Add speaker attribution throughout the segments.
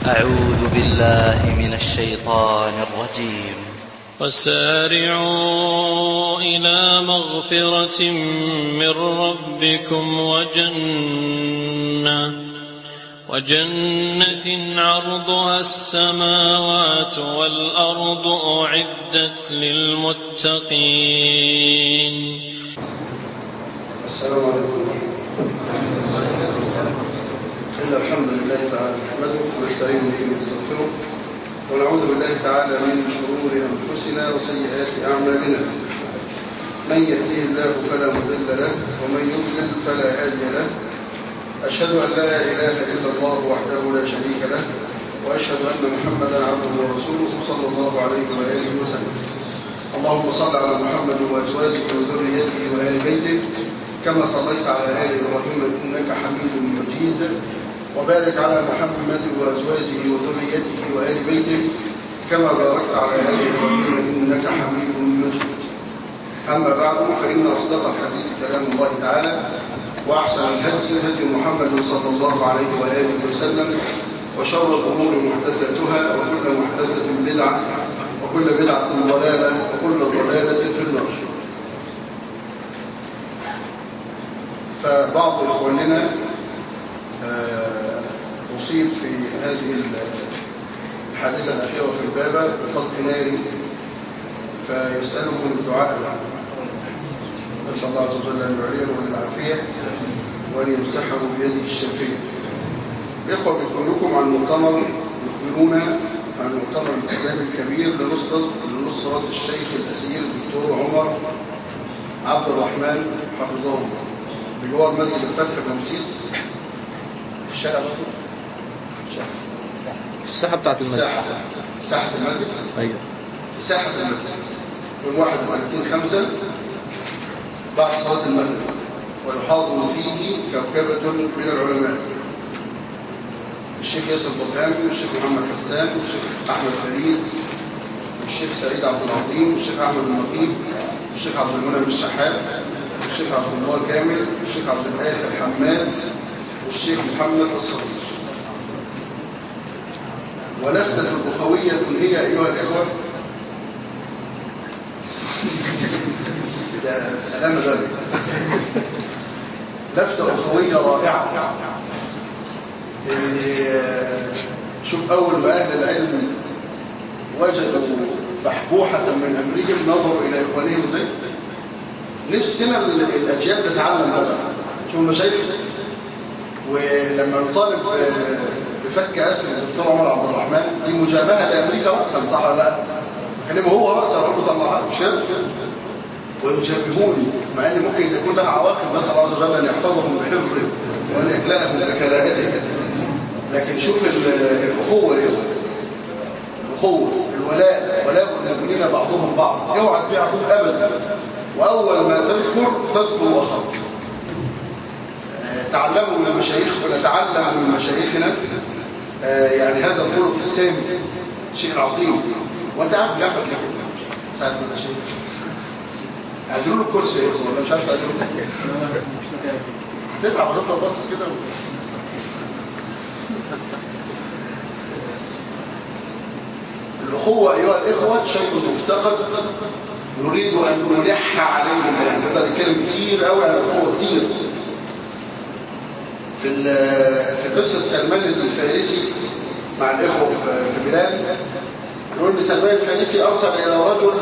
Speaker 1: أعوذ بالله من الشيطان الرجيم
Speaker 2: وسارعوا إلى مغفرة من ربكم وجنة وجنة عرضها السماوات والأرض أعدت للمتقين
Speaker 3: السلام عليكم إن الحمد لله تعالى نحمده ونستعين به ونستغفره ونعوذ بالله تعالى من شرور أنفسنا وسيئات أعمالنا من يهديه الله فلا مضل له ومن يضلل فلا هادي له أشهد أن لا إله إلا الله وحده لا شريك له وأشهد أن محمدا عبده ورسوله صلى الله عليه وآله وسلم اللهم صل على محمد وأزواجه وذريته وآل بيته كما صليت على آل إبراهيم إنك حميد مجيد وبارك على محمد وأزواجه وذريته وآل بيته كما باركت على آل إبراهيم إنك حميد مجيد أما بعد فإن أصدق الحديث كلام الله تعالى وأحسن الهدي هدي محمد صلى الله عليه وآله وسلم وشر الأمور محدثاتها وكل محدثة بدعة وكل بدعة ضلالة وكل ضلالة في النار فبعض إخواننا أصيب في هذه الحادثة الأخيرة في البابة بطلق نار فيسألهم الدعاء له نسأل الله عز وجل أن يعليه بالعافية وأن يمسحه بيده الشافية الإخوة بيخبركم عن مؤتمر يخبرونا عن مؤتمر الإسلام الكبير لنصرة لنصرة الشيخ الأسير الدكتور عمر عبد الرحمن حفظه الله بجوار مسجد الفتح بمسيس في الشارع بطل
Speaker 4: الساحة بتاعت المسجد
Speaker 3: ساحة ساحة المسجد
Speaker 4: ايوه
Speaker 3: ساحة المسجد يوم 31 خمسة بعد صلاة المغرب ويحاضر فيه كوكبة من العلماء الشيخ ياسر برهامي والشيخ محمد حسان والشيخ أحمد فريد والشيخ سعيد عبد العظيم والشيخ أحمد النقيب والشيخ عبد المنعم الشحات والشيخ عبد الله كامل والشيخ عبد الآخر حماد والشيخ محمد الصغير ولفتة أخوية هي أيها الإخوة ده سلام غالي لفتة أخوية رائعة يعني شوف أول ما أهل العلم وجدوا بحبوحة من أمرهم نظروا إلى إخوانهم زي نفسنا الأجيال تتعلم هذا شوف المشايخ ولما نطالب بفك أسر الدكتور عمر عبد الرحمن دي مجابهة لأمريكا رأسا صح ولا لا؟ كلمة هو رأسا ربه طلعها مش كده؟ ويجابهوني مع ان ممكن تكون لها عواقب نسال الله عز وجل ان يحفظهم بحفظه وان يكلأهم بكلاءته لكن شوف الاخوه ايه الاخوه الولاء ولاء المؤمنين بعضهم بعض اوعى تبيع اخوك ابدا واول ما تذكر تذكر اخاك تعلموا من المشايخ ونتعلم من مشايخنا يعني هذا الخلق السامي شيء عظيم وانت عارف جنبك ليه ساعه من المشايخ عايزين له الكرسي يا ولا مش عارف عايزين له تطلع وتفضل بص كده الأخوة أيها الإخوة شيء مفتقد نريد أن نلح عليه يعني نقدر نتكلم كتير قوي عن الأخوة كتير في في قصة سلمان الفارسي مع الإخوة في بلاد يقول إن سلمان الفارسي أرسل إلى رجل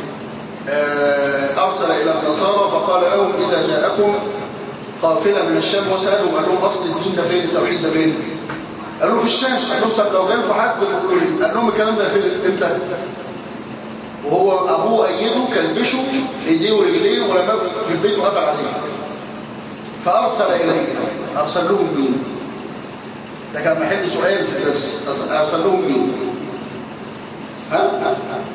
Speaker 3: أرسل إلى النصارى فقال لهم إذا جاءكم قافلة من الشام وسألهم قال لهم أصل الدين ده فين التوحيد ده فين قالوا له في الشام قال لهم طب لو جالكم حد قال لهم الكلام ده فين امتى وهو أبوه أيده كلبشه إيديه ورجليه ولما في البيت وقفل عليه فأرسل إليه أرسل لهم مين ده كان محل سؤال في الدرس أرسل لهم مين ها, ها؟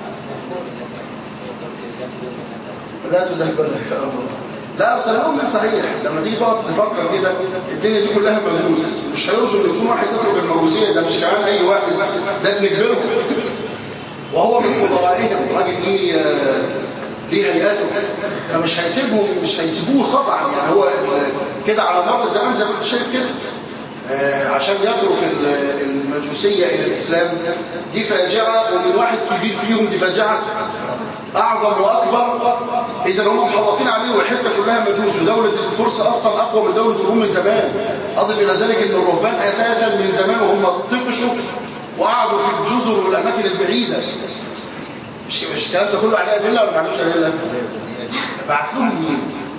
Speaker 3: لا تدهبر لك الله لا ارسلهم من صحيح لما تيجي تقعد تفكر كده الدنيا دي كلها مجوس مش هيرسل ان يكون واحد يخرج المجوسيه ده مش كمان اي واحد بس ده ابن كبيرهم وهو من مضائهم راجل ليه ليه هيئاته فمش هيسيبهم مش هيسيبوه طبعا يعني هو كده على مر الزمان زي ما انت شايف كده آه، عشان يترك ال- المجوسية إلى الإسلام دي فاجعة ومن واحد كبير فيهم دي فاجعة أعظم وأكبر إذا هم محوطين عليه والحتة كلها مجوس ودولة الفرس أصلا أقوى من دولة الروم من زمان أضف إلى ذلك أن الرهبان أساسا من زمان وهم طفشوا وقعدوا في الجزر والأماكن البعيدة مش مش الكلام ده كله عليه أدلة ولا ما عليهوش أدلة؟ بعت لهم مين؟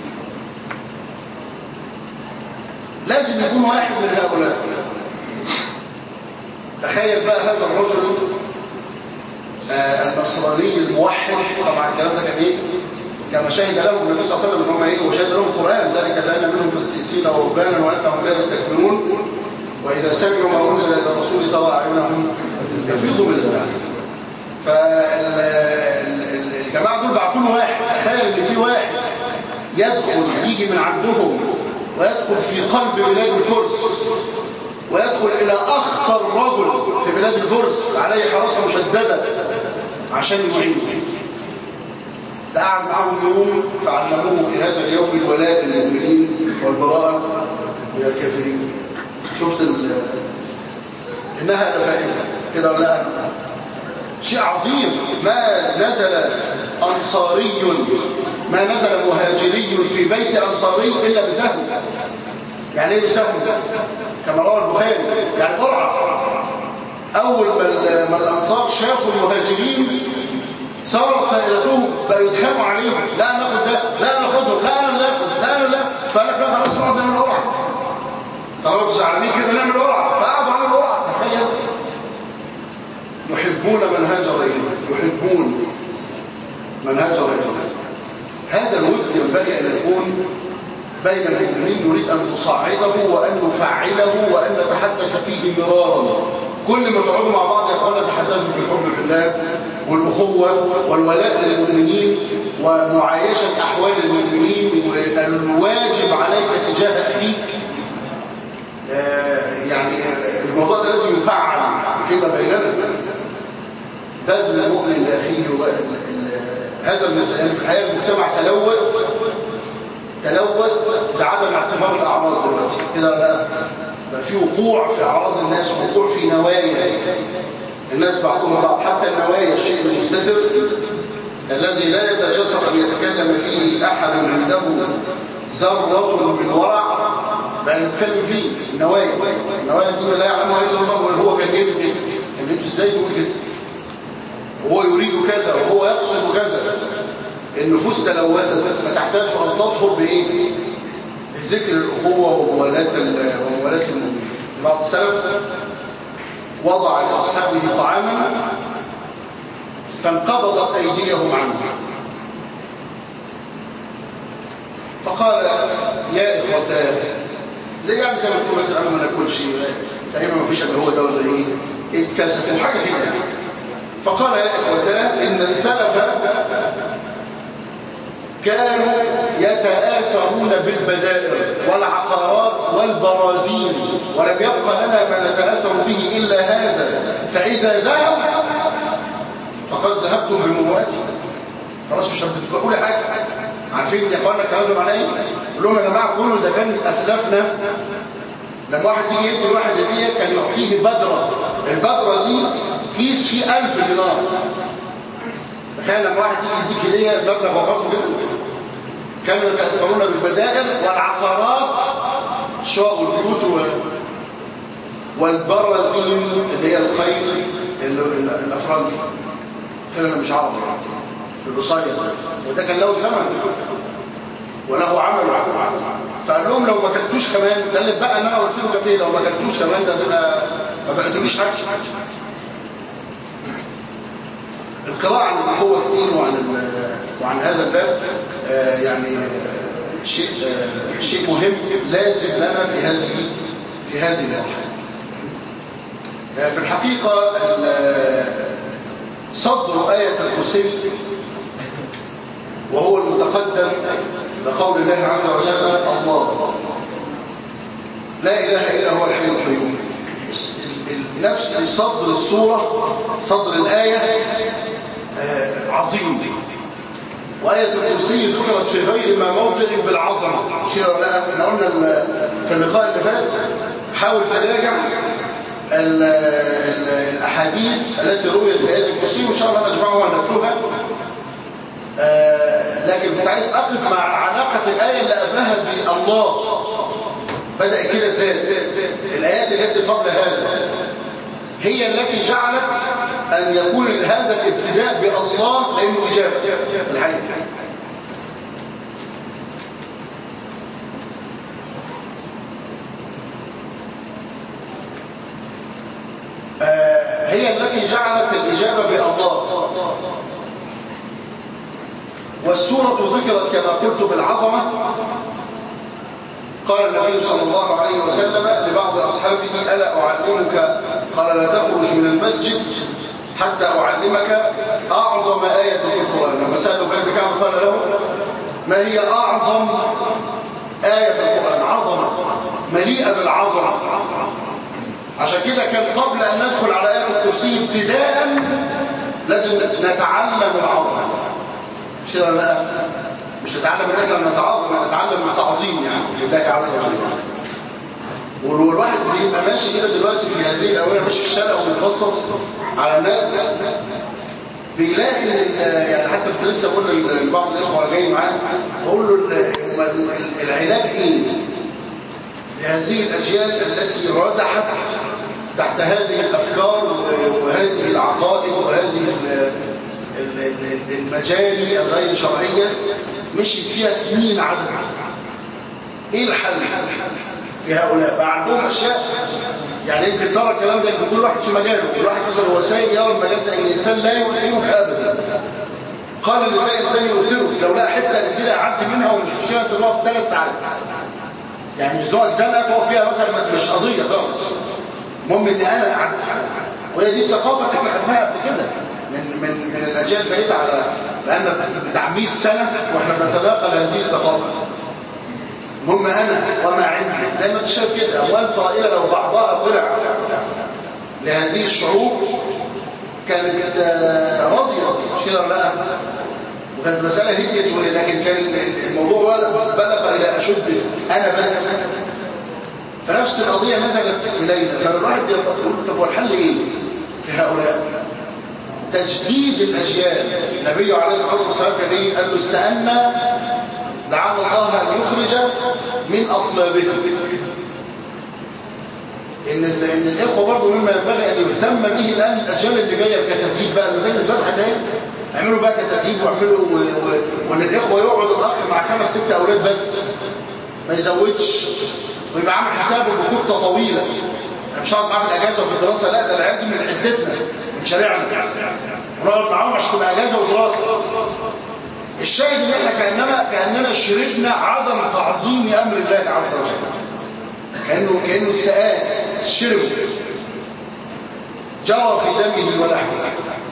Speaker 3: لازم يكون واحد من هؤلاء تخيل بقى هذا الرجل آه، النصراني الموحد طبعا الكلام ده كان ايه كما شهد لهم النبي صلى الله عليه وسلم ان هم ايه وشهد لهم القران ذلك بان منهم قسيسين ورهبانا وانهم لا يستكبرون واذا سمعوا ما انزل الى الرسول ترى اعينهم يفيض من الدم فالجماعه دول بعتوا له واحد تخيل ان في واحد يدخل يجي من عندهم ويدخل في قلب بلاد الفرس ويدخل إلى أخطر رجل في بلاد الفرس عليه حراسة مشددة عشان يعين ده قعد معاهم يوم فعلموه في هذا اليوم الولاء للمؤمنين والبراءة من الكافرين شفت ال إنها لفائدة كده ولا لا شيء عظيم ما نزل أنصاري ما نزل مهاجري في بيت أنصاري إلا بسهم يعني ايه بسهم كما روى البخاري يعني قرعة أول ما ال- ما الأنصار شافوا المهاجرين صارت سائلتهم بقوا يتخانقوا عليهم لا ناخد ده لا ناخدهم لا انا لا اخد لا انا لا فقال لك لا خلاص نقعد نعمل قرعة خلاص زعلانين كده نعمل قرعة فقعدوا عملوا قرعة تخيل يحبون من هاجر إليهم يحبون من هاجر إليهم هذا الود ينبغي أن يكون بين المؤمنين نريد أن نصعده وأن نفعله وأن نتحدث فيه مرارا كل ما تقعدوا مع بعض يا اخوانا تحدثوا بالحب في الله والأخوة والولاء للمؤمنين ومعايشة أحوال المؤمنين والواجب عليك تجاه أخيك آه، يعني آه، الموضوع ده لازم يفعل فيما بيننا بذل المؤمن لأخيه وبقى ال- ال- هذا المجتمع يعني في الحقيقة المجتمع تلوث تلوث بعدم اعتبار الأعراض دلوقتي كده ولا لا بقى في وقوع في أعراض الناس وقوع في نوايا الناس بعضهم بعض حتى النوايا الشيء المستتر الذي لا يتجسر أن يتكلم فيه أحد عنده ذرة من ورع بقى نتكلم فيه النوايا النوايا دي لا يعلمها إلا الله ولا هو كان يريد كده يعني انتوا ازاي تقول كده وهو يريد كذا وهو يقصد كذا النفوس تلوثت فتحتاج ان تطهر بايه بذكر الاخوه وموالاه ال- وموالاه المؤمنين بعض السلف وضع لاصحابه طعاما فانقبضت ايديهم عنه فقال يا اخوتاه زي يعني زي ما تقول مثلا انا ما ناكلش تقريبا ما فيش الا هو ده ولا ايه اتكسفوا حاجه كده فقال يا اخوتاه ان السلف كانوا يتآثرون بالبدائل والعقارات والبرازيل ولم يبق لنا ما نتآثر به إلا هذا فإذا ذهب فقد ذهبتم بمروءتي خلاص مش هتقول حاجة عارفين يا اخوانا الكلام ده معناه ايه؟ قول لهم يا جماعه كله ده كان اسلافنا لما واحد يجي يدي واحد هديه كان يعطيه بدره البدره دي كيس فيه 1000 دينار تخيل لما واحد يجي يديك هديه مبلغ وقفه كده كانوا يتأثرون بالبدائل والعقارات شقق البيوت و... والبرازين اللي هي الخيل ال- ال- الافرنجي خيل انا مش عربي القصير وده كان له ثمن وله عمل فقال لهم لو ما كلتوش كمان ده اللي بقى ان انا ارسله كافيه لو ما كلتوش كمان ده تبقى ما بقدميش حاجه القراءة عن الأخوة كتير وعن ال- وعن هذا الباب آه، يعني آه، شيء آه، شيء مهم لازم لنا في هذه في هذه المرحلة. آه، في الحقيقة ال- صدر آية الكرسي وهو المتقدم بقول الله عز وجل الله لا إله إلا هو الحي القيوم نفس صدر السورة صدر الآية آه، عظيم وآية الكرسي ذكرت في غير ما موضع بالعظمة شيء ولا لا؟ احنا قلنا ال- في اللقاء اللي فات حاول تراجع ال- ال- الأحاديث التي رويت في آية الكرسي وإن شاء الله نجمعها ونتلوها آه، لكن كنت عايز أقف مع علاقة الآية اللي قبلها بالله بدأ كده ازاي الآيات التي قبل هذا هي التي جعلت أن يكون هذا الابتداء بالله لأنه إجابة في الحقيقة آه، هي التي جعلت الإجابة بالله والسورة ذكرت كما قلت بالعظمة قال النبي صلى الله عليه وسلم لبعض أصحابه ألا أعلمك قال لا تخرج من المسجد حتى أعلمك أعظم آية في القرآن لما سألوا كيف كعب قال له ما هي أعظم آية في القرآن عظمة مليئة بالعظمة عشان كده كان قبل أن ندخل على آية الكرسي ابتداء لازم نتعلم العظمة مش كده ولا لا مش نتعلم ان احنا نتعظم نتعلم تعظيم يعني لله عز وجل والواحد بيبقى ماشي كده دلوقتي في هذه الاونه ماشي في الشارع وبيتبصص على الناس بيلاقي ان ال- يعني حتى كنت لسه بقول لبعض الاخوه وانا جاي معاه بقول له ال- ال- العلاج ايه؟ لهذه الاجيال التي رزحت تحت هذه الافكار و- وهذه العقائد وهذه ال- ال- ال- المجاري الغير شرعيه مشيت فيها سنين عدد ايه الحل في هؤلاء بقى عندهم اشياء يعني يمكن ترى الكلام ده يمكن كل واحد في مجاله كل واحد مثلا هو سايق يرى المجال ده ان الانسان لا يؤثرك ابدا قال اللي لا انسان يؤثرك لو لقى حته كده يعدي منها ومش مشكله تروح ثلاث ساعات يعني مش تقعد زنقه تقف فيها مثلا مش قضيه خالص المهم ان انا اعدي وهي دي الثقافه اللي احنا خدناها قبل كده من من من الاجيال البعيده على بقالنا بتاع 100 سنه واحنا بنتلاقى هذه الثقافه المهم انا وما عندي زي ما انت شايف كده اموال طائله لو بعضها طلع لهذه الشعوب كانت آه، راضيه مش كده ولا لا وكانت المساله هديت لكن كان الموضوع بلغ الى اشده انا بس فنفس القضيه نزلت الينا فالواحد بيبقى يقول طب والحل ايه في هؤلاء تجديد الاجيال النبي عليه الصلاه والسلام كان ايه قال له استنى لعل الله ان يخرج من اصلابهم ان ال- ان الاخوه برضه مما ينبغي ان يهتم به الان الاجيال اللي جايه بكتاتيب بقى زي الفتحه ده اعملوا بقى كتاتيب واعملوا و- و- وان الاخوه يقعد الاخ مع خمس ست اولاد بس ما يزودش ويبقى عامل حسابه بخطه طويله انا مش هقعد معاه في الاجازه وفي الدراسه لا ده العيال دي من عدتنا من شارعنا ونقعد معاهم عشان تبقى اجازه ودراسه الشاهد ان احنا كاننا كاننا شربنا عدم تعظيم امر الله عز وجل كانه كانه سآل شرب جرى في دمه ولحمه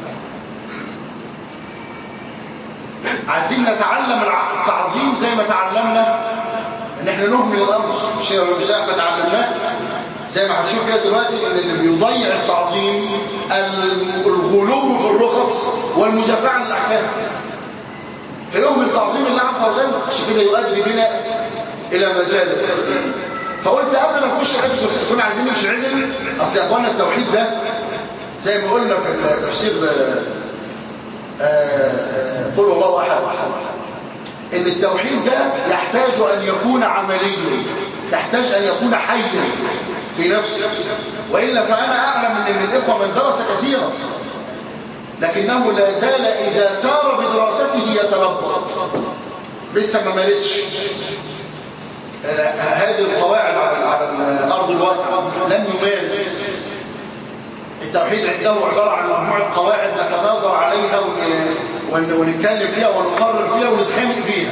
Speaker 3: عايزين نتعلم الع- التعظيم زي ما تعلمنا ان احنا نهمل الامر مش مش زي ما تعلمناه زي ما هنشوف كده دلوقتي ان اللي بيضيع التعظيم ال- الغلو في الرخص والمجافعه للاحكام فيهمل تعظيم الله عز وجل عشان كده يؤدي بنا الى مزال فقلت قبل ما نخش حفظ كنا عايزين نمشي عدل اصل يا اخوانا التوحيد ده زي ما قلنا في التفسير آه، آه، قل هو الله احد ان التوحيد ده يحتاج ان يكون عمليا يحتاج ان يكون حيا في نفسه والا فانا اعلم ان الاخوه من درس كثيرا لكنه لا زال اذا سار بدراسته يتلبط لسه ما مارسش آه، هذه القواعد على على ارض الواقع لم يمارس التوحيد عنده عبارة عن مجموعة قواعد نتناظر عليها ون- ون- ونتكلم فيها ونقرر فيها ونتخانق فيها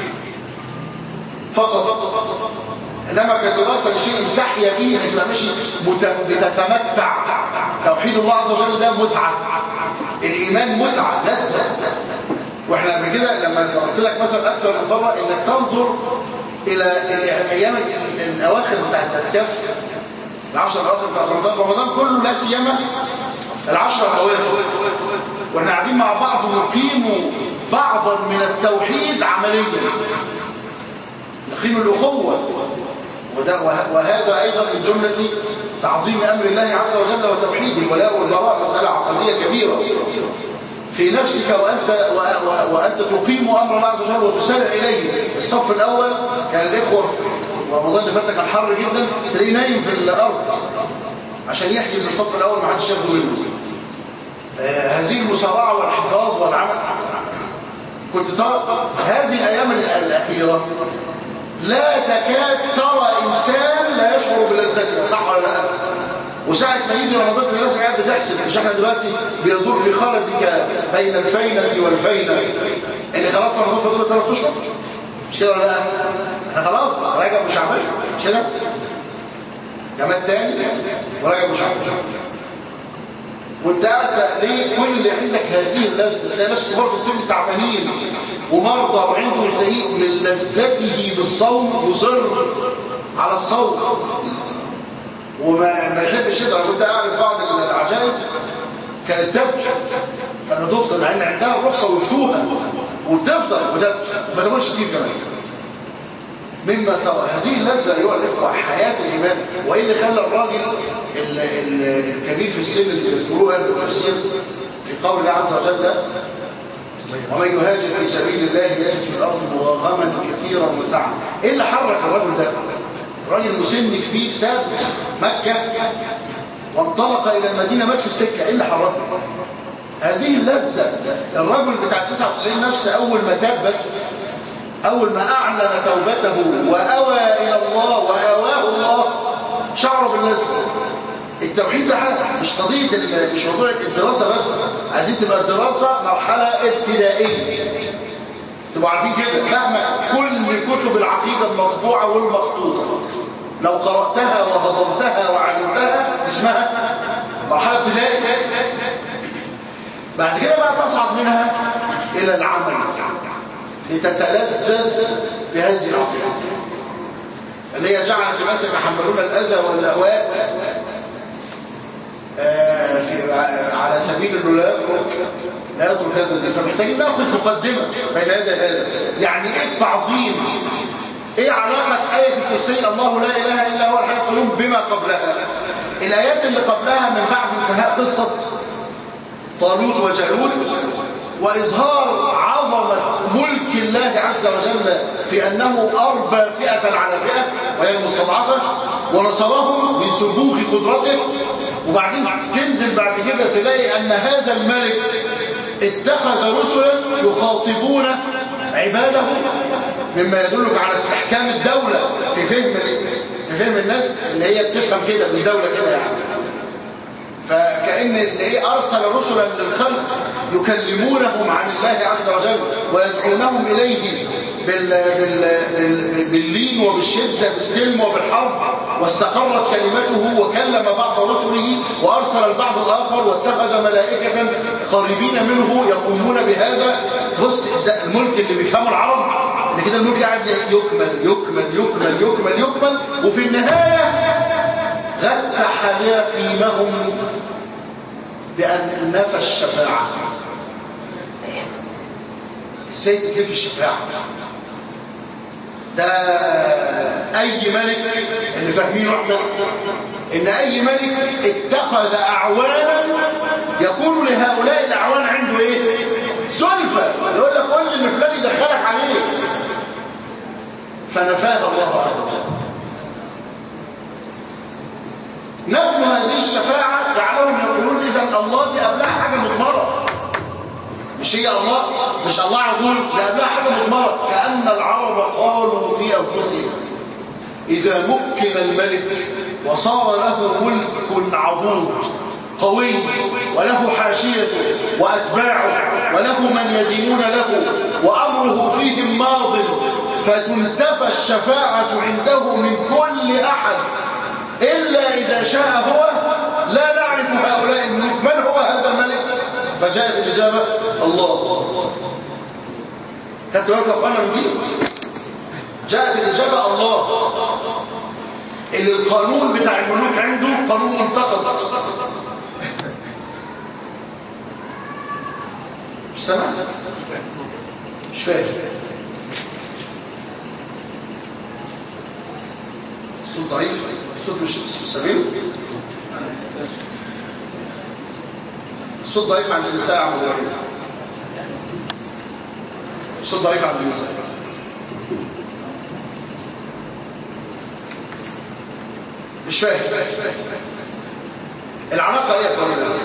Speaker 3: فقط انما كدراسة لشيء تحيا به تبقى ماشي مت- بتتمتع توحيد الله عز وجل ده متعة الايمان متعة لذة واحنا قبل كده لما قلت لك مثلا اكثر من مرة انك تنظر الى الايام الاواخر بتاعت الكهف العشر الاواخر بتاعت رمضان رمضان كله لا سيما العشر الاواخر واحنا قاعدين مع بعض نقيم بعضا من التوحيد عمليا نقيم الاخوه وده وه- وهذا أيضا من جملة تعظيم أمر الله عز وجل وتوحيده ولاء والبراء مسألة عقدية كبيرة في نفسك وأنت, و- و- وأنت تقيم أمر الله عز وجل وتسارع إليه الصف الأول كان الإخوة في رمضان اللي فات كان حر جدا تلاقيه نايم في الأرض عشان يحجز الصف الأول ما حدش ياخده منه آه، هذه المسارعة والحفاظ والعمل كنت ترى هذه الأيام الأخيرة لا تكاد ترى إنسان لا يشعر بلذتها صح ولا لا وساعة ما يجي رمضان الناس قاعد بتحسب مش احنا دلوقتي بيدور في خلدك بين الفينة والفينة اللي خلاص رمضان فاضل ثلاث اشهر مش كده ولا لا؟ احنا خلاص راجع وشعبان مش كده؟ جمال تاني وراجع وشعبان وانت قاعد بقى ليه كل اللي عندك هذه اللذة تلاقي ناس كبار في السن تعبانين ومرضى وعنده تلاقيه من لذته بالصوم يصر على الصوم وما ما يحبش يقدر انا كنت اعرف بعض من العجائز كانت تبكي لما تفطر مع ان عندها الرخصه ويفتوها وبتفطر وتبكي ما تاكلش كتير كمان مما ترى هذه اللذة أيها الإخوة حياة الإيمان وإيه اللي خلى الراجل ال- ال- الكبير في السن اللي بيذكروها التفسير في قول الله عز وجل ومن يهاجر في سبيل الله يجد في الأرض مراغما كثيرا وسعا إيه اللي حرك الرجل ده؟ راجل مسن كبير ساب مكة وانطلق إلى المدينة مات في السكة إيه اللي حركه؟ هذه اللذة الرجل بتاع 99 نفس أول ما تاب بس أول ما أعلن توبته وأوى إلى الله وأواه الله شعر باللذة التوحيد ده حاجة مش قضية ال- مش موضوع الدراسة بس عايزين تبقى الدراسة مرحلة ابتدائية تبقوا عارفين كده مهما كل كتب العقيدة المطبوعة والمخطوطة لو قرأتها وهضمتها وعلمتها اسمها مرحلة ابتدائية بعد كده بقى تصعد منها إلى العمل لتتلذذ بهذه العقيدة اللي هي جعلت الناس يتحملون الأذى والأهواء آه، في- ع- على سبيل انه لا يترك لا يترك هذا الذكر فمحتاجين ناخد مقدمة بين هذا هذا يعني ايه التعظيم ايه علاقة آية الكرسي الله لا اله الا هو الحي القيوم بما قبلها الايات اللي قبلها من بعد انتهاء قصة طالوت وجالوت وإظهار عظمة ملك الله عز وجل في أنه أربى فئة على فئة وهي المستضعفة ونصرهم من سبوخ قدرته وبعدين تنزل بعد كده تلاقي أن هذا الملك اتخذ رسلا يخاطبون عباده مما يدلك على استحكام الدولة في فهم في فهم الناس اللي هي بتفهم كده من دولة كده يعني فكأن ايه أرسل رسلا للخلق يكلمونهم عن الله عز وجل ويدعونهم إليه بال بال بال باللين وبالشدة بالسلم وبالحرب واستقرت كلمته وكلم بعض رسله وأرسل البعض الآخر واتخذ ملائكة قريبين منه يقومون بهذا بص ده الملك اللي بيفهمه العرب ان كده الملك قاعد يكمل يكمل يكمل يكمل يكمل وفي النهاية غد حيافيمهم بأن نفى الشفاعة ازاي تنفي الشفاعة ده أي ملك اللي فاهمينه احنا إن أي ملك اتخذ أعوانا يكون لهؤلاء الأعوان عنده إيه؟ زلفة يقول لك قول لي إن فلان يدخلك عليه فنفاها الله عز وجل نفي هذه الشفاعة جعلهم يقولون إذا الله دي قبلها حاجة مضمرة مش هي الله مش الله عقول ده قبلها حاجة مضمرة كأن العرب قالوا في أنفسهم إذا مكن الملك وصار له ملك عظيم قوي وله حاشية وأتباعه وله من يدينون له وأمره فيهم ماض فتنتفى الشفاعة عنده من كل أحد إلا إذا شاء هو لا نعرف هؤلاء الملوك من هو هذا الملك فجاءت الإجابة الله خدتوا بالكم يا اخوانا من دي جاءت الإجابة الله اللي القانون بتاع الملوك عنده قانون منتقد مش سامع مش فاهم مش سامعين الصوت ضعيف عند النساء يا عم ابراهيم الصوت ضعيف عند النساء مش فاهم العلاقه ايه يا اخوانا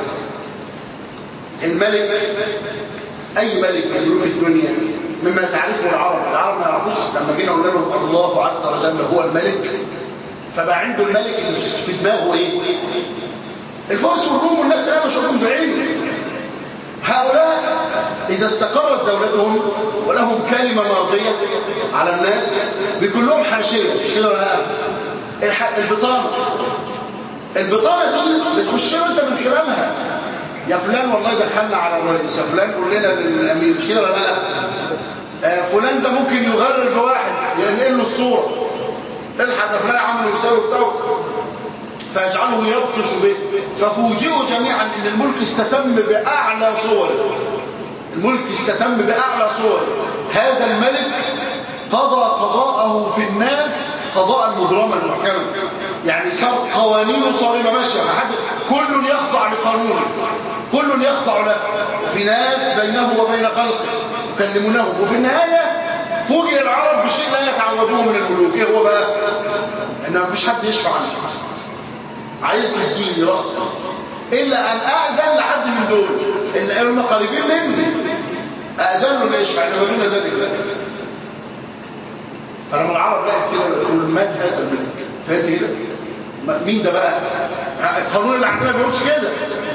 Speaker 3: الملك اي ملك من ملوك الدنيا مما تعرفه العرب العرب ما يعرفوش لما جينا قلنا لهم الله عز وجل هو الملك فبقى عنده الملك اللي في دماغه ايه الفرس والروم والناس اللي مش شافوهم بعينه هؤلاء إذا استقرت دولتهم ولهم كلمة ماضية على الناس بيكون لهم حاشية مش كده ولا لا الح- البطانة البطانة دي بتخش له انت من خلالها يا فلان والله دخلنا على الرئيس يا فلان قول لنا للامير مش كده ولا لا آه فلان ده ممكن يغرر بواحد ينقل له الصورة الحق ده فلان عمل يساوي بتاعه فيجعله يبطش به ففوجئوا جميعا ان الملك استتم باعلى صوره الملك استتم باعلى صوره هذا الملك قضى قضاءه في الناس قضاء مبرما محكما يعني صار قوانينه صارمه ماشيه ما حد كل يخضع لقانونه كل يخضع له في ناس بينه وبين خلقه يكلمونهم وفي النهايه فوجئ العرب بشيء لا يتعودوه من الملوك ايه هو بقى ان مفيش حد يشفع عنه عايز تديني راسه الا ان اذن لحد من دول اللي هم قريبين مني اذن له يشفع انه لنا ذلك فلما العرب لقت كده يقول من هذا الملك فهمت كده مين ده بقى القانون اللي عندنا بيقولش كده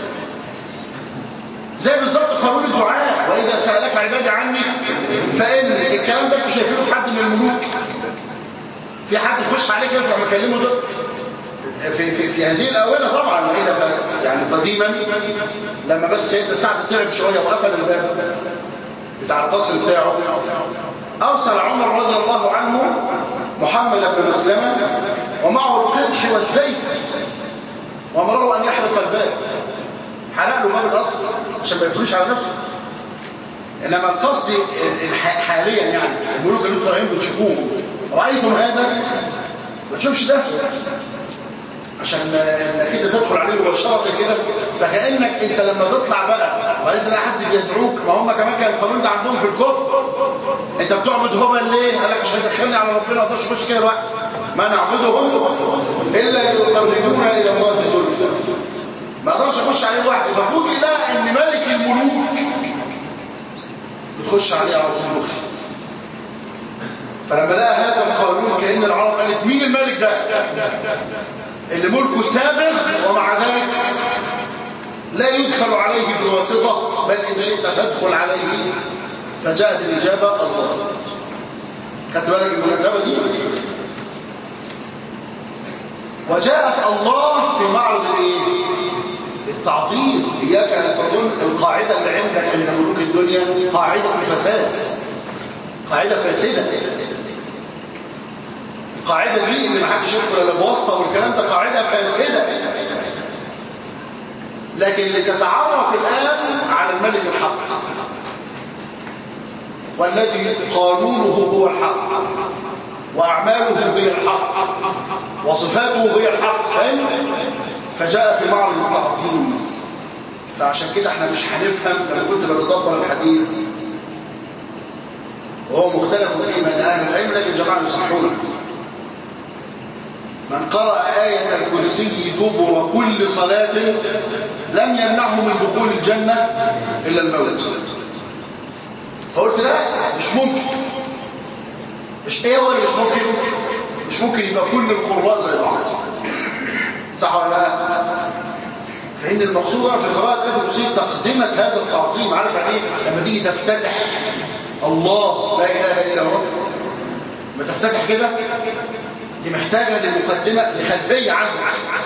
Speaker 3: زي بالظبط قانون الدعاء واذا سالك عبادي عني فان الكلام ده مش شايفينه في حد من الملوك في حد يخش عليه كده لما اكلمه ده في, في, في هذه الآونة طبعا وإلى يعني قديما لما بس سيدنا سعد تعب شوية وقفل الباب بتاع القصر بتاعه أرسل عمر رضي الله عنه محمد بن مسلمة ومعه القدح والزيت وأمره أن يحرق الباب حرق له باب القصر عشان ما يفرش على نفسه إنما القصد حاليا يعني الملوك اللي طالعين بتشوفوهم رأيتم هذا ما تشوفش ده عشان انك انت تدخل عليه مباشره كده فكانك انت لما تطلع بقى وعايز تلاقي حد بيدعوك ما هم كمان كان القانون ده عندهم في الكفر انت بتعبد هبل ليه؟ قال لك عشان يدخلني على ربنا ما اقدرش اخش كده لوحدي ما نعبدهم الا ليقربونا الى الله زلفى ما اقدرش اخش عليه لوحدي ففوجئ لها ان ملك الملوك بتخش عليه على طول فلما لقى هذا القانون كان العرب قالت مين الملك ده؟ اللي ملكه سابق ومع ذلك لا يدخل عليه بواسطة بل إن شئت فادخل عليه فجاءت الإجابة الله خدت بالك المناسبة دي وجاءت الله في معرض الايه التعظيم إياك أن تظن القاعدة اللي عندك عند ملوك الدنيا قاعدة فساد قاعدة فاسدة القاعدة دي اللي محدش يدخل الا بواسطة والكلام ده قاعدة فاسدة لكن لتتعرف الآن على الملك الحق والذي قانونه هو الحق وأعماله هي الحق وصفاته هي الحق فاهم؟ فجاء في معرض التعظيم فعشان كده احنا مش هنفهم لما كنت بتدبر الحديث وهو مختلف فيه من أهل العلم لكن جماعة يصحونه من قرأ آية الكرسي دبر كل صلاة لم يمنعه من دخول الجنة إلا الموت فقلت لا مش ممكن مش ايه هو اللي مش ممكن مش ممكن يبقى كل القراء زي بعض صح ولا لا فإن المقصود في قراءة آية الكرسي تقدمة هذا التعظيم عارف يعني ايه لما تيجي تفتتح الله لا إله إلا هو ما تفتتح كده دي محتاجة لمقدمة لخلفية عندك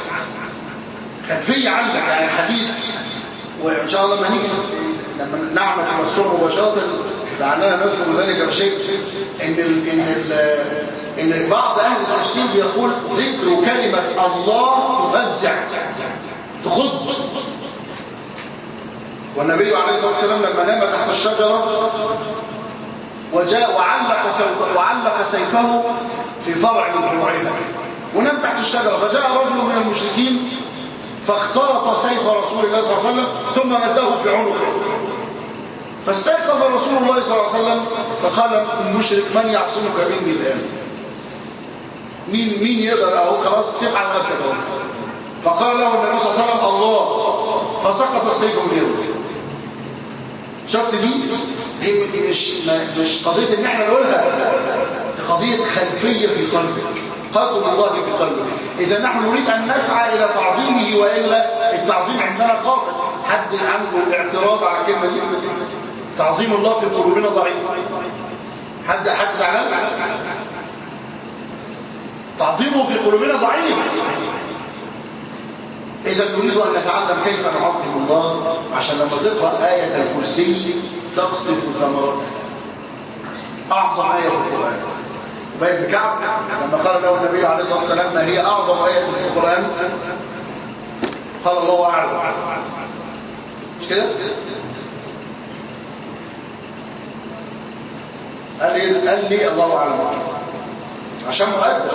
Speaker 3: خلفية عندك يعني الحديث وإن شاء الله لما نيجي لما نعمل توسعه مباشرة لعلنا نذكر ذلك بشيء إن ال إن ال إن بعض أهل التفسير بيقول ذكر كلمة الله تفزع تخض والنبي عليه الصلاة والسلام لما نام تحت الشجرة وجاء وعلق سيفه, وعلق سيفه في فرع من فروعها ونام تحت الشجرة فجاء رجل من المشركين فاختلط سيف رسول الله صلى الله عليه وسلم ثم مده في عنقه فاستيقظ رسول الله صلى الله عليه وسلم فقال المشرك من يعصمك مني الآن مين مين يقدر اهو خلاص السيف على غفلك اهو فقال له النبي صلى الله عليه وسلم الله فسقط السيف من يده شفت دي دي دي مش ما- مش قضيه ان احنا نقولها دي قضيه خلفيه في قلبك قدم الله في قلبك اذا نحن نريد ان نسعى الى تعظيمه والا التعظيم عندنا قاطع حد عنده اعتراض على الكلمه دي تعظيم الله في قلوبنا ضعيف حد حد زعلان تعظيمه في قلوبنا ضعيف إذا نريد أن نتعلم كيف نعظم الله عشان لما تقرأ آية الكرسي تقطف ثمرتها أعظم آية في القرآن أبي بن كعب لما قال له النبي عليه الصلاة والسلام ما هي أعظم آية في القرآن قال الله أعلم مش كده؟ قال لي قال لي الله أعلم عشان مؤدب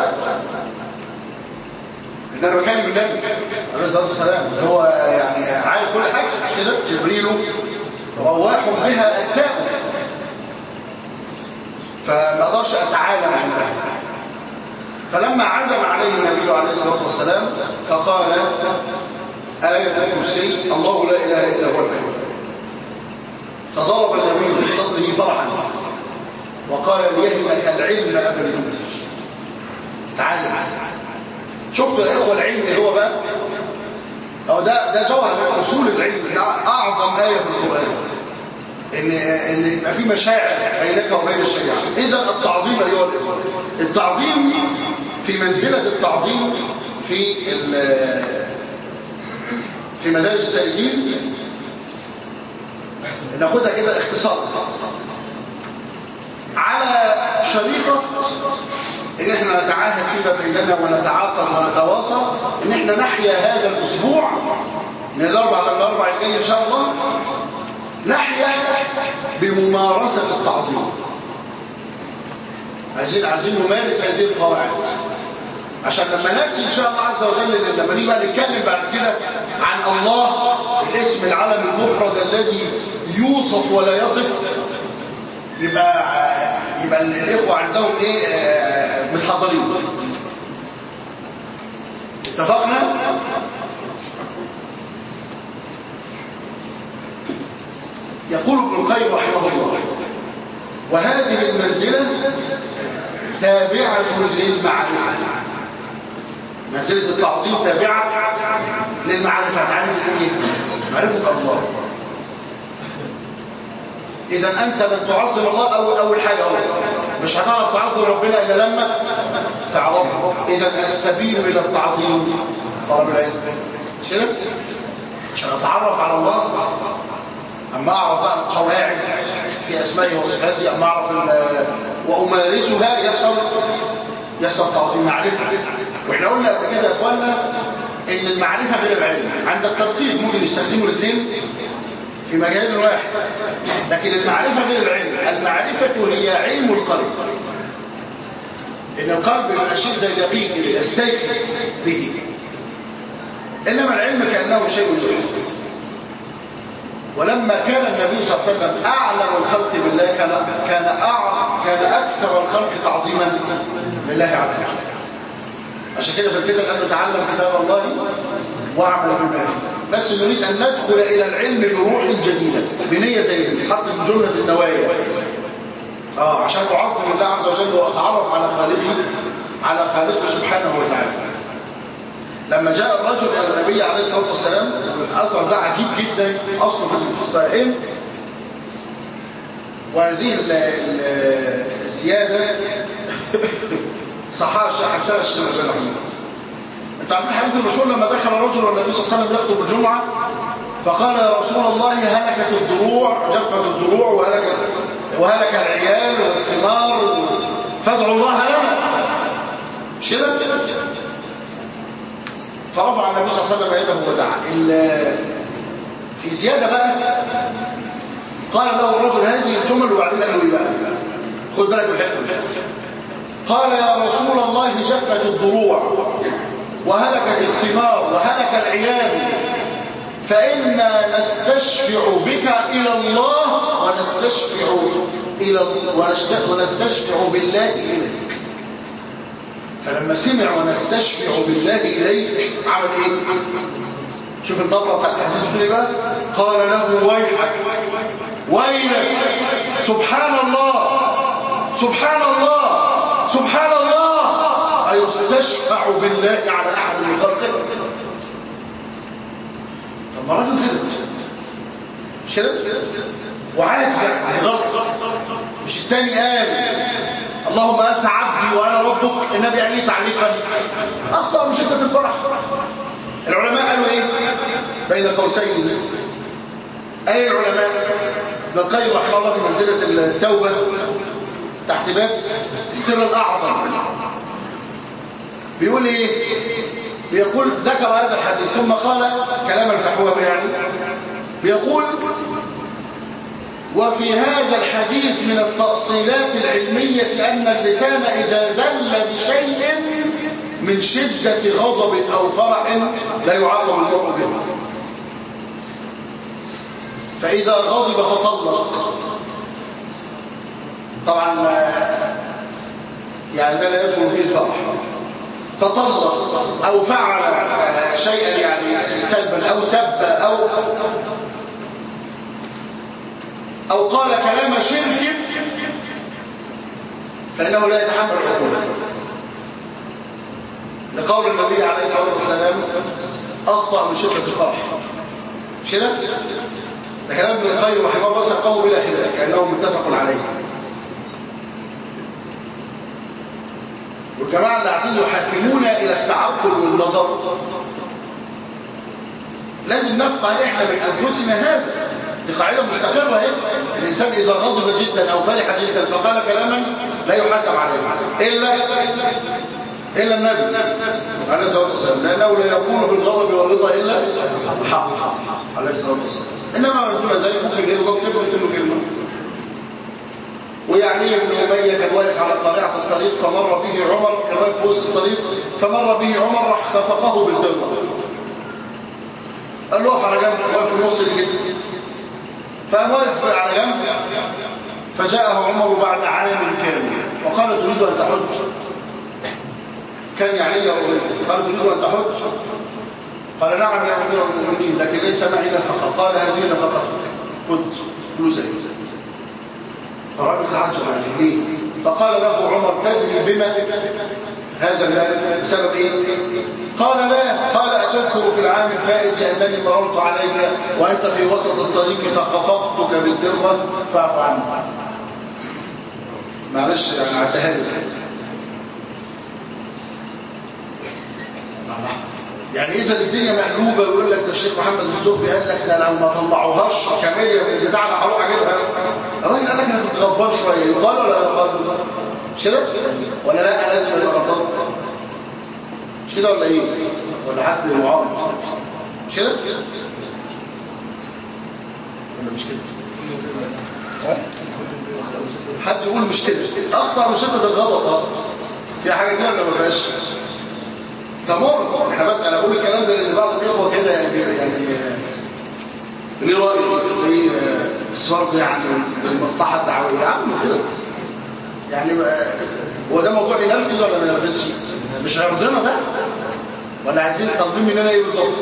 Speaker 3: ان انا بكلم النبي عليه الصلاه والسلام اللي هو يعني عارف كل حاجه مش كده جبريل رواح بها اتاه فما اقدرش اتعالى عندها فلما عزم عليه النبي عليه الصلاه والسلام فقال آية الكرسي الله لا إله إلا هو الحي فضرب النبي في صدره فرحا وقال ليهنك العلم أبا المنذر تعالى شوف يا إخوة العلم اللي هو بقى أو ده ده جوهر من أصول العلم ده أعظم آية في القرآن إن إن يبقى في مشاعر بينك وبين الشريعة إذا التعظيم أيها الإخوة التعظيم في منزلة التعظيم في ال- في مدارس السالكين ناخدها كده اختصار على شريطة ان احنا نتعاهد فيما بيننا ونتعاقد ونتواصل ان احنا نحيا هذا الاسبوع من الاربع للاربع الجاي ان شاء الله نحيا بممارسة التعظيم عايزين عايزين نمارس هذه القواعد عشان لما ناتي ان شاء الله عز وجل لما نيجي بقى نتكلم بعد كده عن الله الاسم العلم المفرد الذي يوصف ولا يصف يبقى يبقى الاخوه عندهم ايه آه، متحضرين اتفقنا يقول ابن القيم رحمه الله وهذه المنزله تابعه للمعرفه منزله التعظيم تابعه للمعرفه تعرف ايه معرفه الله اذا انت لن تعظم الله اول اول حاجه اهو مش هتعرف تعظم ربنا الا لما تعرفه اذا السبيل الى التعظيم طلب العلم مش كده عشان اتعرف على الله اما اعرف بقى القواعد في اسمائه وصفاته اما اعرف ال- وامارسها يحصل يحصل تعظيم معرفه واحنا قلنا قبل كده يا اخوانا ان المعرفه غير العلم عند التدقيق ممكن يستخدموا الاثنين في مجال واحد لكن المعرفة غير العلم المعرفة هي علم القلب إن القلب يبقى شيء زي دقيق كده يستيقظ به إنما العلم كأنه شيء جديد ولما كان النبي صلى الله عليه وسلم أعلم الخلق بالله كان كان أع- كان أكثر الخلق تعظيما لله عز وجل عشان كده في الفتن أن نتعلم كتاب الله واعمل بما فيه بس نريد أن ندخل إلى العلم بروح جديدة بنية زي دي حط من جملة النوايا آه عشان أعظم الله عز وجل وأتعرف على خالقي على خالقه سبحانه وتعالى لما جاء الرجل إلى النبي عليه الصلاة والسلام الأثر ده عجيب جدا أصله في الصحيحين وهذه ال- ال- الزيادة صحاح الشيخ حسان الشيخ رحمه الله انت عارفين الحديث المشهور لما دخل رجل والنبي صلى الله عليه وسلم يخطب الجمعة فقال يا رسول الله هلكت الدروع جفت الدروع وهلك وهلك العيال والثمار فادعوا الله لنا مش كده فرفع النبي صلى الله عليه وسلم يده ودعا ال- في زيادة بقى قال له الرجل هذه الجمل وبعدين قال له ايه بقى خد بالك من الحته دي قال يا رسول الله جفت الضروع وهلكت الثمار وهلك العيال فإنا نستشفع بك إلى الله ونستشفع إلى ونشت- ونستشفع بالله إليك فلما سمع ونستشفع بالله إليك عمل إيه؟ شوف النظرة بتاعت الحديث بتقول إيه بقى؟ قال له ويحك ويلك سبحان الله سبحان الله سبحان الله أيستشفع بالله على أحد من خلقه طب ما راجل كذب مش كده وعارف غلط مش التاني قال اللهم انت عبدي وانا ربك النبي قال لي تعليقا اخطا من شده الفرح العلماء قالوا ايه بين قوسين اي العلماء ابن القيم رحمه الله في منزله التوبه تحت باب السر الاعظم بيقول ايه بيقول ذكر هذا الحديث ثم قال كلام الفحوى يعني بيقول وفي هذا الحديث من التأصيلات العلمية أن اللسان إذا ذل بشيء من شدة غضب أو فرح لا يعاقب المرء به فإذا غضب فطلق طبعا آه، يعني ده لا يدخل فيه الفرح فطلق أو فعل آه، شيئا يعني سلبا أو سب أو أو قال كلام شرك فإنه لا يتحمل العقوبة لقول النبي عليه الصلاة والسلام أخطأ من شدة الفرح مش كده؟ ده كلام ابن القيم رحمه الله سقاه بلا خلاف كأنه متفق عليه والجماعة اللي قاعدين يحكمون إلى التعقل والنظر لازم نفقه إحنا من أنفسنا هذا دي قاعدة مستقرة اهي الإنسان إذا غضب جدا أو فرح جدا فقال كلاما لا يحاسب عليه إلا إلا النبي عليه الصلاة والسلام لأنه لا يكون في الغضب والرضا إلا الحق عليه الصلاة والسلام إنما من دون ذلك ممكن يغضب تفضل كله كلمة ويعني ابن أمية كان واقف على الطريق في الطريق فمر به عمر كان واقف في وسط الطريق فمر به عمر راح خفقه بالدرة قال له اقف على جنب واقف في نص الجسم فقام واقف على جنب فجاءه عمر بعد عام كامل وقال تريد أن تحج كان يعني يروي قال تريد أن تحج قال نعم يا أمير المؤمنين لكن ليس معي نفقة قال هذه نفقتك خذ فلوس زي فرجل الحج يعني ليه فقال له عمر تدري بما هذا المال بسبب ايه قال لا قال أتذكر في العام الفائت أنني مررت عليك وأنت في وسط الطريق فخفضتك بالدرة فاعف عني معلش يعني عدها لي يعني اذا الدنيا مقلوبه ويقول لك ده الشيخ محمد الزهري قال لك ده لو ما طلعوهاش كاميه من بتاعنا هروح اجيبها الراجل قال لك انا كنت غضبان شويه يقال ولا لا يقال مش كده ولا لا لازم يبقى غضبان مش كده ولا ايه ولا حد معارض مش كده ولا مش كده ها؟ حد يقول مش كده اخطر من شده الغضب اه في حاجه كده ولا ما فيهاش تمر احنا بس انا بقول الكلام ده لان بعض الاخوه كده يعني يعني ليه راي ليه صرف يعني المصلحه الدعويه يا عم كده يعني بقى- هو ده موضوع ينفذ ولا ما ينفذش مش هيرضينا ده ولا عايزين طالبين مننا ايه بالظبط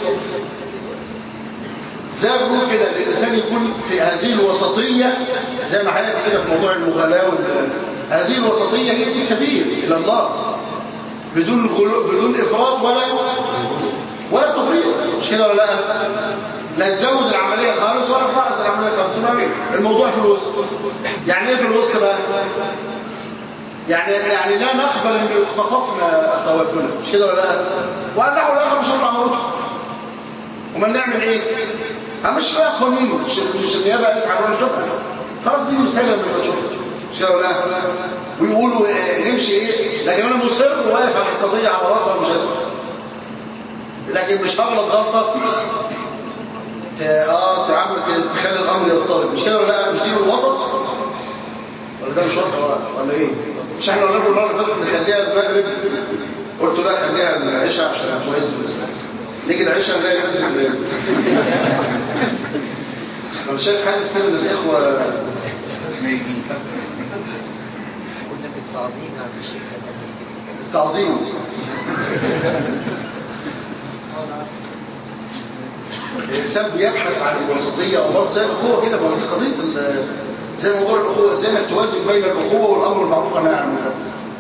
Speaker 3: زي ما بنقول كده الانسان يكون في هذه الوسطيه زي ما حضرتك كده في موضوع المغالاه وال- هذه الوسطيه هي دي السبيل الى الله بدون غلو بدون افراط ولا ولا تفريط مش كده ولا لا لا تزود العمليه خالص ولا تنقص العمليه خالص ما الموضوع في الوسط يعني ايه في الوسط بقى يعني يعني لا نقبل ان يختطفنا توكلنا مش كده ولا لا وانه الاخر مش هيطلع مروته امال نعمل ايه همش بقى قانون مش مش النيابه قالت على شكرا خلاص دي مساله من الشكر مش كده ولا لا ويقولوا إيه، نمشي ايه لكن انا مصر واقف على القضيه على راسها مش هزر. لكن مش هغلط غلطه ت- اه تعمل كده تخلي الامر يضطرب مش كده ولا لا مش دي الوسط ولا ده مش وسط ولا ايه مش احنا قلنا المره اللي فاتت نخليها المغرب قلت لا خليها العشاء عشان كويس نيجي العشاء نلاقي ناس بتنام انا شايف حاسس كده ان الاخوه
Speaker 4: قلنا في التعظيم عن الشيخ الأنسي
Speaker 3: التعظيم الانسان بيبحث عن الوسطيه او برضه زي الاخوه كده ما هو دي قضيه ال- زي موضوع الاخوه ازاي انك توازن بين الاخوه والامر بالمعروف والنهي عن المنكر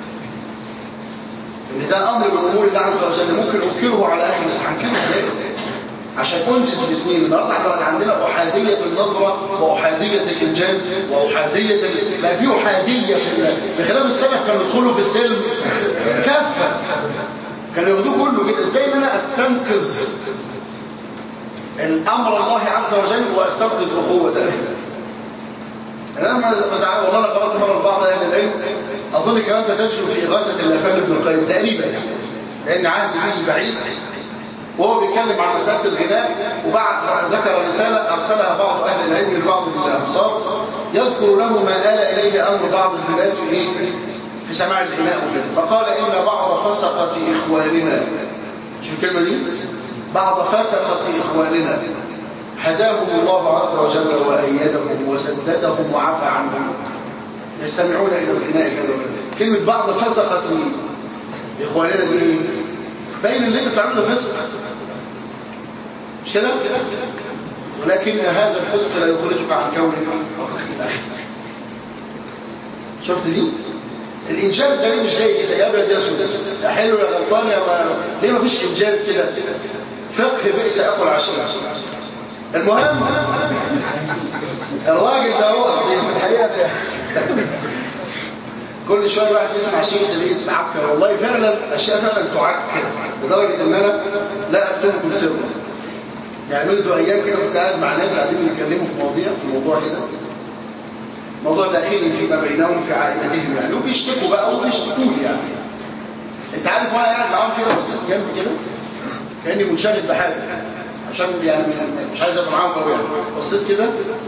Speaker 3: ان ده امر من امور الله عز وجل ممكن انكره على اخي بس هنكره ازاي عشان انجز الاثنين النهارده احنا بقى عندنا احاديه النظره واحاديه الانجاز واحاديه ال- بقى في احاديه في ال- بخلاف السلف كانوا يدخلوا في السلم كافه كانوا ياخدوه كله كده ازاي ان انا استنقذ الامر الله عز وجل واستنقذ اخوه ده انا لما بزعل والله انا قرات مره لبعض اهل العلم اظن الكلام ده تجري في اغاثه الافان ابن القيم تقريبا يعني لان عهد به بعيد وهو بيتكلم عن مساله الغناء وبعد ذكر رساله ارسلها بعض اهل العلم لبعض الامصار يذكر له ما آل اليه امر بعض البلاد في ايه في سماع الغناء وكده فقال ان بعض فسقه اخواننا شو الكلمه دي بعض فسقه اخواننا هداهم الله عز وجل وأيدهم وسددهم وعفى عنهم يستمعون إلى الغناء كذا وكذا كلمة بعض فسقة إخواننا دي إيه؟ باين اللي أنت بتعمله فسق مش كده؟ ولكن هذا الفسق لا يخرجك عن كونك أخي شفت دي؟ الإنجاز ده ليه مش جاي كده يا أبيض يا أسود يا حلو يا غلطان يا ما... ليه مفيش إنجاز كده؟ فقه بئس أكل عشرة المهم الراجل ده هو أصلي في الحقيقة ده كل شوية الواحد يسمع شيء تلاقيه يتعكر والله فعلا أشياء فعلا تعكر لدرجة إن أنا لا أكتبكم سر يعني منذ أيام كده كنت قاعد مع ناس قاعدين بيتكلموا في مواضيع في موضوع كده موضوع داخلي فيما بينهم في عائلتهم يعني وبيشتكوا بقى وبيشتكوا لي يعني انت عارف وانا قاعد معاهم كده بصيت جنبي كده كاني منشغل بحاجه عشان يعني مش عايز ابقى معاهم قوي يعني بصيت كده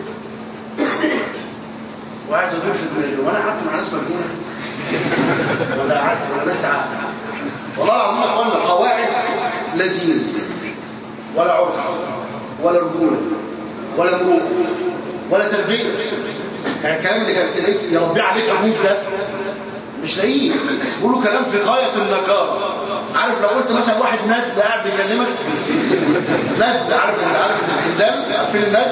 Speaker 3: وقاعد ادور في دماغي وانا قعدت مع ناس مجنونه ولا قعدت ولا ناس قعدت والله العظيم يا اخوانا قواعد لا دين ولا عرف ولا رجوله ولا مروءه ولا تربيه يعني الكلام اللي كان تلاقيه يربي عليك ابوك ده مش لاقيه بيقولوا كلام في غايه النكاره عارف لو قلت مثلا واحد ناس قاعد بيكلمك ناس عارف عارف الاستبدال عارفين الناس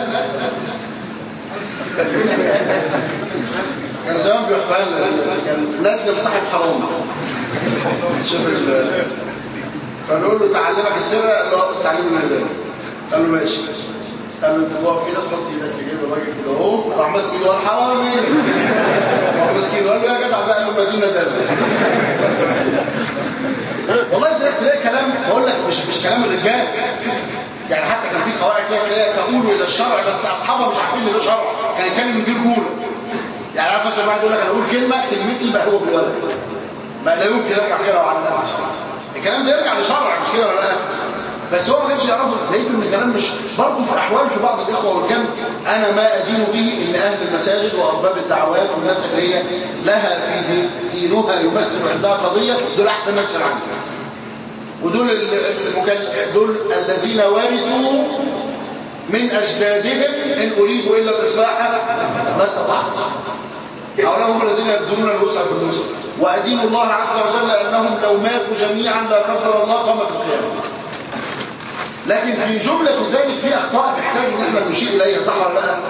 Speaker 3: كان زمان بيحكوا لنا كان ناس بصاحب حرام شوف ال فنقول له تعلمك السر قال له بس تعلمني من الباب قال له ماشي قال له انت تقف كده تحط ايدك في جيب الراجل كده اهو راح ماسك ايده قال حرامي راح ماسك ايده قال له يا جدع ده قال له مدينه ده والله زي تلاقي كلام بقول لك مش مش كلام الرجال يعني حتى كان في قواعد كده تلاقيها تقول الى الشرع بس اصحابها مش عارفين ان ده شرع كان يتكلم من غير رجوله يعني عارف مثلا واحد يقول لك انا اقول كلمه كلمتي يبقى هو بالولد ما لا يمكن يرجع كده وعلى الكلام ده يرجع لشرع مش كده ولا لا بس هو ما كانش يعرفه لقيت ان الكلام مش برضه في احوال في بعض الاخوه والكلام انا ما ادين به ان اهل المساجد وارباب الدعوات والناس اللي هي لها في دينها يمثل عندها قضيه دول احسن ناس في العالم ودول المكل... دول الذين ورثوا من اجدادهم ان اريدوا الا الاصلاح ما استطعت هؤلاء هم الذين يبذلون الوسع في النصر وادين الله عز وجل انهم لو ماتوا جميعا لا قدر الله قام في القيامه لكن في جملة ذلك في أخطاء نحتاج إن احنا نشير إليها صح ولا لا؟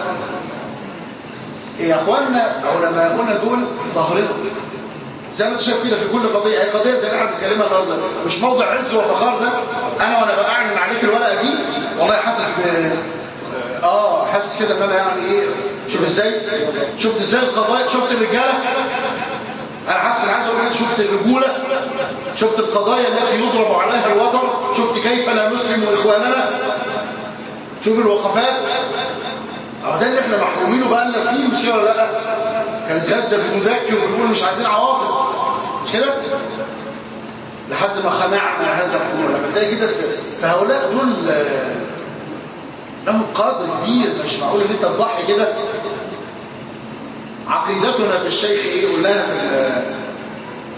Speaker 3: يا أخواننا علماؤنا دول ظهرنا زي ما انت شايف كده في كل قضية هي قضية زي اللي احنا بنتكلمها النهارده مش موضع عز وفخار ده أنا وأنا بأعلن عليك الورقة دي والله حاسس ب اه حاسس كده ان انا يعني ايه شوف ازاي شفت ازاي القضايا شفت الرجاله انا حاسس ان عايز اقول لك شفت الرجوله شفت القضايا التي يضرب عليها الوطن شفت كيف لا نسلم اخواننا شوف الوقفات اه ده اللي احنا محرومينه بقى لنا سنين مش كده ولا لا كانت غزه بتذكر وبتقول مش عايزين عواطف مش كده لحد ما خنعنا هذا الحضور لما تلاقي كده فهؤلاء دول لهم قدر كبير مش معقول ان انت تضحي كده عقيدتنا في الشيخ ايه قلناها في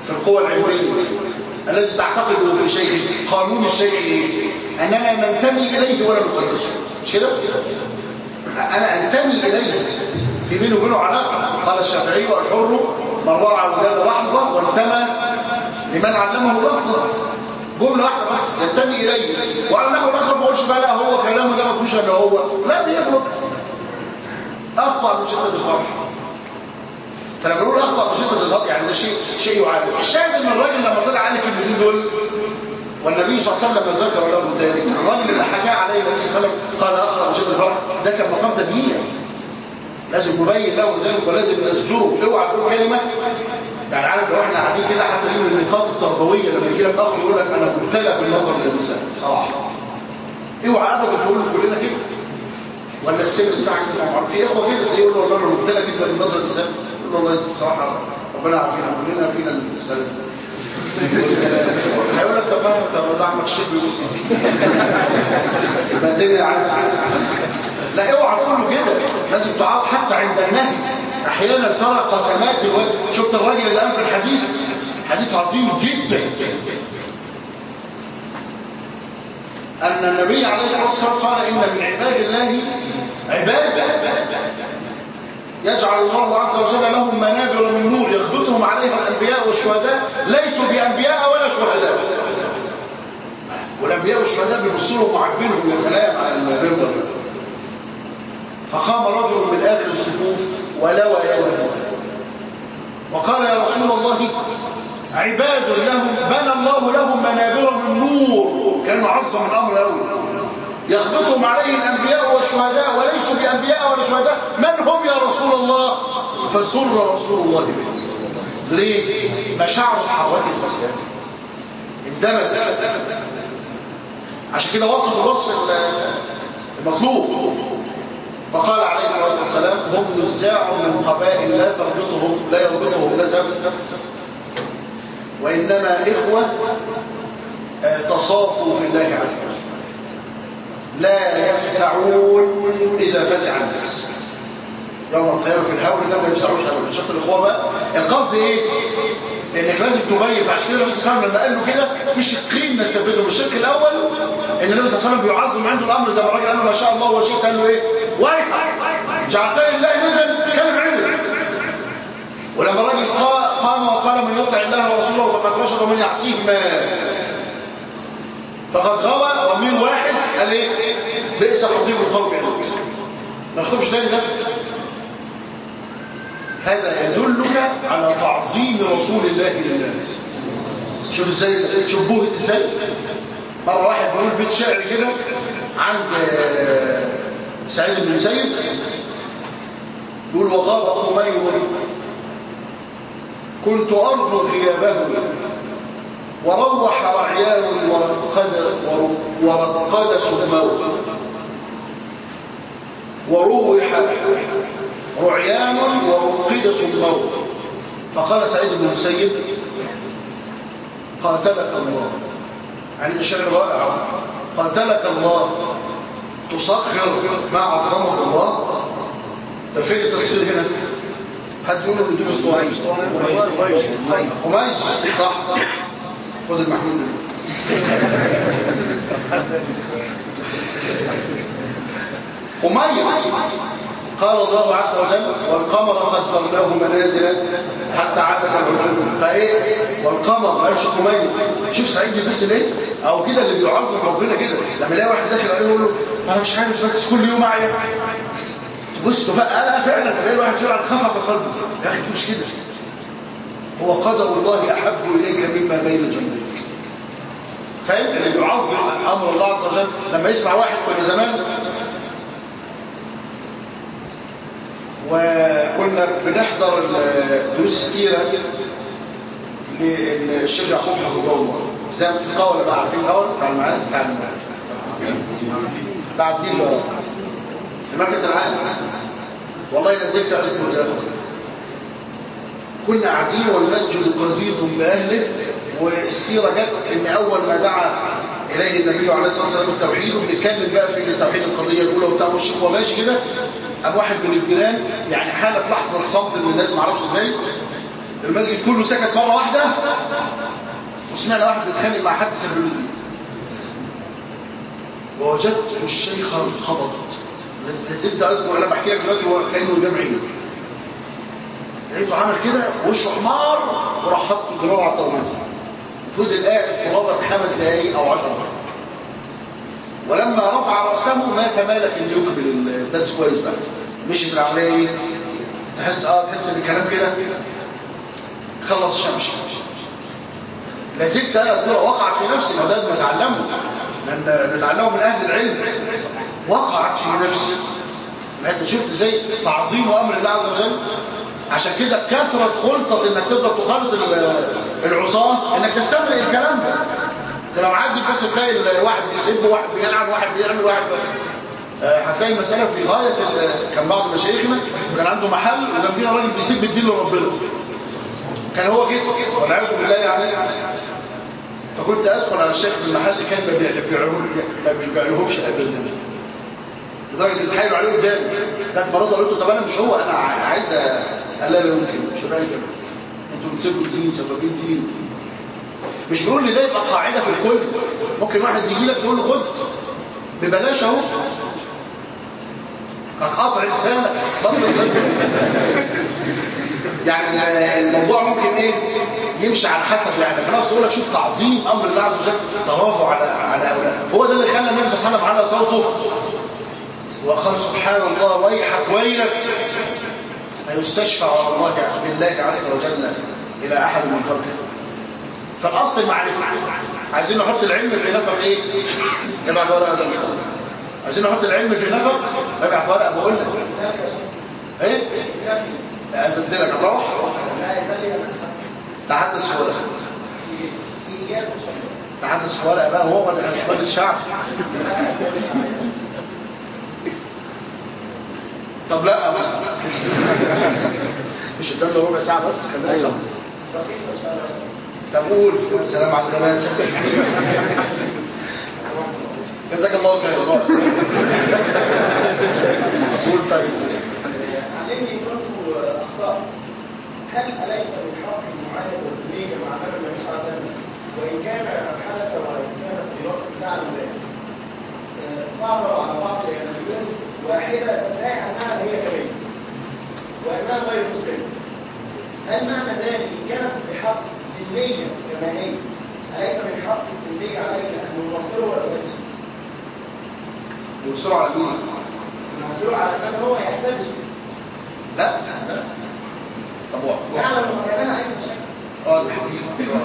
Speaker 3: في القوى العلمية الذي تعتقد في شيء قانون الشيء إيه؟ أننا ننتمي إليه ولا نقدسه مش كده؟ أنا أنتمي إليه في بينه وبينه علاقة قال الشافعي والحر من راعى وداد لحظة وانتمى لمن علمه لفظة جملة واحدة بس ينتمي إليه وعلمه الآخر ما قولش بقى لا هو كلامه ده ما فيهوش إلا هو لا بيغلط أخطأ من شدة الفرح فلما نقول أخطأ من شدة الغضب يعني ده شيء شيء يعالج الشاهد إن الراجل لما طلع قال الكلمتين دول والنبي صلى الله عليه وسلم ذكر له ذلك الراجل اللي حكى عليه النبي صلى الله عليه وسلم قال أخطأ من شدة الفرح ده كان مقام تبيين لازم نبين له ذلك ولازم نزجره اوعى تقول كلمة يعني عارف لو احنا قاعدين كده حتى دي من النقاط التربويه لما يجي لك اخ يقول لك انا مبتلى بالنظر للنساء صراحه اوعى ابدا تقول له كلنا كده ولا السن بتاعك كده معروف في اخوه كده يقول له والله انا مبتلى جدا بالنظر للنساء يقول له والله بصراحه ربنا يعافينا كلنا فينا السنه هيقول لك طب انا طب ده عمك الشيخ بيبص يبقى الدنيا عايز لا اوعى تقول له كده لازم تعاق حتى عند النهي احيانا ترى قسمات الوجه شفت الراجل اللي قام في الحديث حديث عظيم جدا ان النبي عليه الصلاه والسلام قال ان من عباد الله عباد يجعل الله عز وجل لهم منابر من نور يخبطهم عليها الانبياء والشهداء ليسوا بانبياء ولا شهداء والانبياء والشهداء بيبصوا لهم وعاجبينهم يا سلام على المنبر فقام رجل من اخر الصفوف ولوى يده وقال يا رسول الله عباد لهم بنى الله لهم منابر من نور كانوا عظم الامر قوي يخبطهم عليه الانبياء والشهداء وليسوا بانبياء ولا شهداء من هم يا رسول الله فسر رسول الله به ليه مشاعر اتحركت اندمج عشان كده وصف الوصف المطلوب فقال عليه الصلاة والسلام هم نزاع من قبائل لا تربطهم لا يربطهم نسب وإنما إخوة تصافوا في الله عز وجل لا يفزعون إذا فزع الناس يوم القيامة في الهول لا ما يفزعوش أبدا شفت الإخوة بقى القصد إيه؟ لأنك لازم تبين عشان كده النبي صلى الله عليه وسلم لما قال له كده في شقين نستفيدهم الشق الأول إن النبي صلى الله عليه وسلم بيعظم عنده الأمر زي ما الراجل قال له ما شاء الله وشئت قال له إيه؟ ويحك جعلتني الله ندا كلم عندك ولما الراجل قام وقال من يطع الله ورسوله فقد رشد ومن يعصيه ما فقد غوى ضمير واحد قال ايه بئس خطيب القوم انت ما يخطبش تاني ده هذا يدلك على تعظيم رسول الله لله شوف ازاي شوف بوهت ازاي مره واحد بيقول بيت شعر كده عند سعيد بن سيد يقول وغاب أمير كنت أرجو غيابه وروح رعيان ورقد ورقد سموه وروح رعيان ورقد سموه فقال سعيد بن المسيب قاتلك الله يعني ده شعر رائع قاتلك الله تسخر ما عظمه الله ده فين التصوير هنا حد يقول له بدون اسطوعين قميص صح خد المحمود قميص قال الله عز وجل والقمر قدرناه منازل حتى عاد كالعلوم فايه والقمر ما قالش قميص شوف سعيد بيبص ليه او كده اللي بيعظم ربنا كده لما يلاقي واحد داخل عليه يقول له انا مش عارف بس كل يوم معايا بص بقى انا فعلا تلاقي الواحد فعلا خفق قلبه يا اخي مش كده هو قدر الله احب اليك مما بين جنبيك فاهم اللي بيعظم امر الله عز وجل لما يسمع واحد كنا زمان وكنا بنحضر دروس السيره للشيخ يعقوب حفظه الله زي ما في قول بقى عارفين قول بتاع المعاد بتاع المعاد بتاع الدين اللي المركز العام والله لازلت اذكر ذلك كنا قاعدين والمسجد قزيز باهله والسيره جت ان اول ما دعا اليه النبي عليه الصلاه والسلام بالتوحيد وبنتكلم بقى في توحيد القضيه الاولى وبتاع والشيخ وماشي كده ابو واحد من الجيران يعني حاله لحظه صمت من الناس ما اعرفش ازاي المسجد كله سكت مرة واحدة وسمعنا واحد بيتخانق مع حد سبب له دي. ووجدت الشيخ انقبض لازلت اذكر انا بحكي لك دلوقتي هو كانه قدام عيني لقيته عمل كده وشه حمار وراح حط دماغه على الترابيزه فضل قاعد في رابط خمس دقايق او 10 دقايق ولما رفع راسه ما تمالك ان يقبل الدرس كويس بقى مشيت العمليه ايه تحس اه تحس ان الكلام كده خلص شمس لازلت انا الدور وقعت في نفسي ما ده نتعلمه لان نتعلمه من اهل العلم وقعت في نفسي انت شفت زي تعظيم امر الله عز وجل عشان كده كثرة خلطة انك تقدر تخلط ال- العصاة انك تستمر الكلام ده تبقى معدي بس تلاقي الواحد بيسب واحد بيلعن واحد بيعمل واحد آه، هتلاقي المسألة في غاية ال- كان بعض مشايخنا كان عنده محل وجنبينا راجل بيسب الدين لربنا كان هو كده والعياذ بالله يعني فكنت ادخل على الشيخ في المحل كان ما بيبيعوه- ما بيبيعلهمش ابدا لدرجه ان اتحايلوا عليه قدامي كانت مرات قلت له طب انا مش هو انا ع- عايز أ- قال لا لا يمكن مش هبيع كده انتوا بتسيبوا الدين سبابين دين مش بيقول لي ده يبقى قاعده في الكل ممكن واحد يجي لك يقول له خد ببلاش اهو هتقطع لسانك بطل لسانك يعني الموضوع ممكن ايه يمشي على حسب يعني خلاص تقول لك شوف تعظيم امر الله عز وجل ترافع على على اولاد هو ده اللي خلى النبي صلى الله عليه وسلم على صوته وقال سبحان الله ويحك ويلك فيستشفع على الله بالله عز وجل الى احد من خلقه فالاصل معرفه عايزين نحط العلم في نفق ايه ابعت ورقه ده مصطفى عايزين نحط العلم في نفق ابعت ورقه بقول لك ايه أزدلك هتروح تحدث في ورقة تحدث في ورقة بقى هو ده مش مجلس شعب طب لا بس مش قدامنا ربع ساعة بس خلينا نخلص طب قول السلام على الخماسة جزاك الله خير قول طيب
Speaker 5: علمني كنت اخطات هل اليس من حق المعاهد والزميل مع النبي النبي صلى الله عليه وسلم وان كان حدث وان كان في وقت تعلم ذلك صعب على بعض اليهوديين واحده تدعي انها هي كبيره وانها غير مسلمه هل معنى ذلك ان كانت بحق ذميه كما هي اليس من حق الذميه علينا ان ننصره ولا لا؟
Speaker 3: بسرعة على مين؟
Speaker 5: ننصره على اساس هو يحتاج
Speaker 3: لا لا طب واحد
Speaker 5: يعلم مكانها اي مشاكل
Speaker 3: اه الحقيقة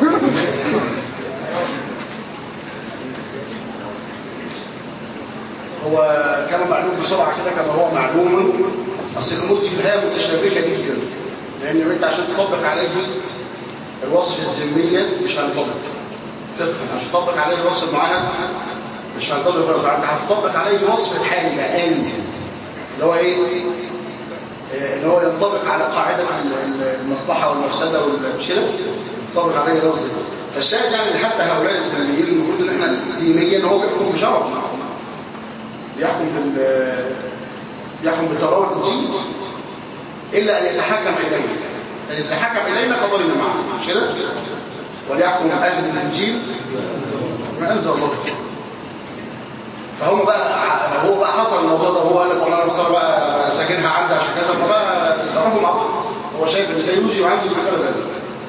Speaker 3: هو كان معلوم بسرعة كده كما هو معلوم أصل الأمور دي في الحقيقة متشابكة جدا لأن أنت عشان تطبق عليه الوصف الذمية مش هنطبق فقه عشان تطبق عليه الوصف المعاهد مش هنطبق فقه أنت هتطبق عليه الوصف الحالي الآن اللي هو إيه؟ آه، اللي هو ينطبق على قاعدة ال- ال- المصلحة والمفسدة والمشكلة ينطبق عليه لفظ ده. فالشاهد يعني إن حتى هؤلاء الإسلاميين المفروض ان احنا دينيا هو بيحكم بشرع بيحكم في ال- بيحكم بتراوح الدين إلا أن يتحكم إليه فإذا يتحكم إلينا فضلنا معه مش كده؟ وليحكم أهل الإنجيل ما أنزل الله فيه فهم بقى لو هو بقى حصل الموضوع ده هو قال لك والله انا صار بقى ساكنها عندي عشان كذا فبقى يتصرفوا مع بعض هو شايف ان ده يوجي وعنده المساله ده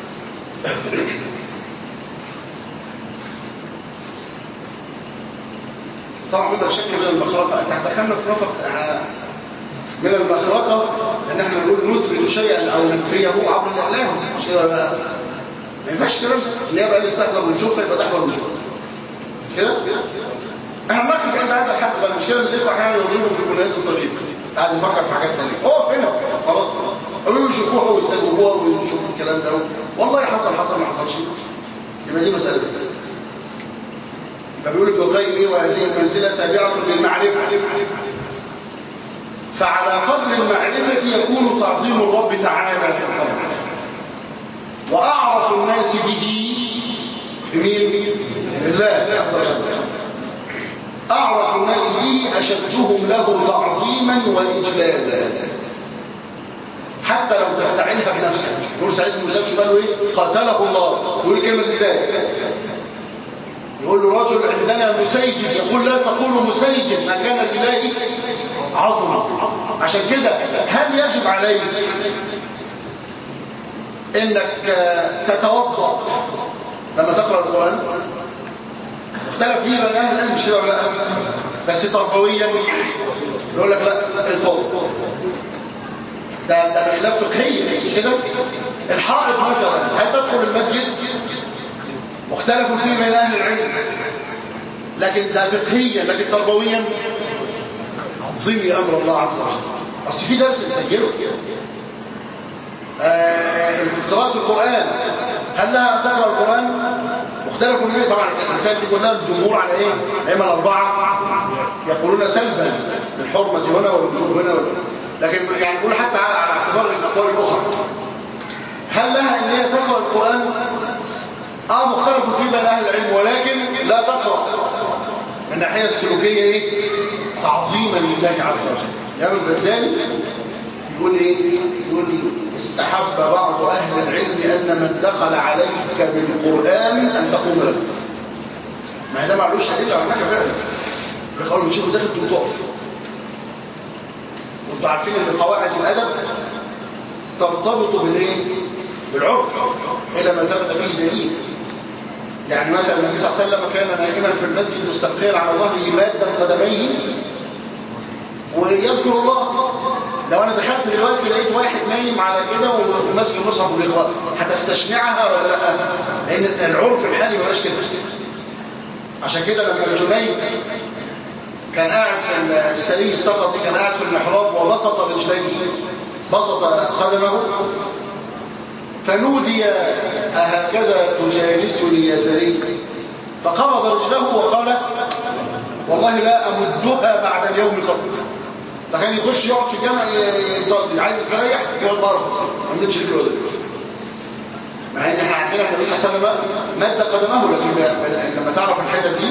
Speaker 3: طبعا بلا شك من المخرقه انت هتدخلنا في نفق آه، من المخرقه ان احنا نقول نثبت شيئا او ننفيه عبر الاعلام مش كده ولا لا؟ ما ينفعش الكلام ده النيابه اللي تحضر ونشوفها يبقى تحضر ونشوفها كده احنا ما في عند هذا الحد بقى المشكله اللي يطلع احيانا يضربه في بنيات الطريق قاعد يفكر في حاجات ثانيه اقف هنا خلاص قالوا له يشوفوها ويستجوبوها ويشوفوا الكلام ده والله حصل حصل ما حصلش يبقى دي مساله فبيقول ابن القيم ايه وهذه المنزله تابعه للمعرفه فعلى قدر المعرفه يكون تعظيم الرب تعالى في الخلق واعرف الناس به بمين بالله عز وجل أعرف الناس به أشدهم له تعظيما وإجلالا حتى لو تفتعلها بنفسك يقول سعيد بن مسيب قال له ايه قاتله الله يقول الكلمه دي ازاي يقول له رجل عندنا مسيجد يقول لا تقول مسيجد ما كان لله عظمه عشان كده هل يجب عليك انك تتوضا لما تقرا القران اختلف فيه بين اهل العلم مش كده ولا لا بس تربويا يقول لك لا الفوق ده ده خلاف فقهي مش كده الحائط مثلا هل تدخل المسجد واختلفوا فيه بين اهل العلم لكن ده فقهيا لكن تربويا عظيمي امر الله عز وجل اصل في درس نسجله آه قراءة القرآن هل لها تقرأ القرآن مختلف فيه طبعا الإنسان دي كلها الجمهور على إيه الأئمة الأربعة يقولون سلبا الحرمة هنا والوجوب هنا وال... لكن يعني يقول حتى على على اعتبار الأقوال الأخرى هل لها إن هي تقرأ القرآن آه مختلف فيه بين أهل العلم ولكن لا تقرأ من الناحية السلوكية إيه تعظيما لله عز وجل يعني الغزالي يقول ايه يقول استحب بعض اهل العلم ان من دخل عليك بالقران ان تقوم له ما ده معلوش دليل على حاجه فعلا يقولوا تشوفوا داخل تقف وانتوا عارفين ان قواعد الادب ترتبط بالايه بالعرف الى ما ثبت به دليل يعني مثلا النبي صلى الله عليه وسلم كان نائما في المسجد مستلقيا على ظهره مادا قدميه ويذكر الله لو انا دخلت دلوقتي لقيت واحد نايم على كده وماسك المصحف وبيقرا هتستشنعها ولا لا لان العرف الحالي ما بقاش كده عشان كده لما الجنيد كان قاعد في السري السقطي كان قاعد في المحراب وبسط رجليه بسط قدمه فنودي أهكذا تجالسني يا سري فقبض رجله وقال والله لا أمدها بعد اليوم قط فكان يخش يقعد في الجامع يصلي عايز يستريح يقعد بره ما عندكش الكلام ده مع ان احنا عندنا النبي صلى الله عليه وسلم مد قدمه لكن لما تعرف الحته دي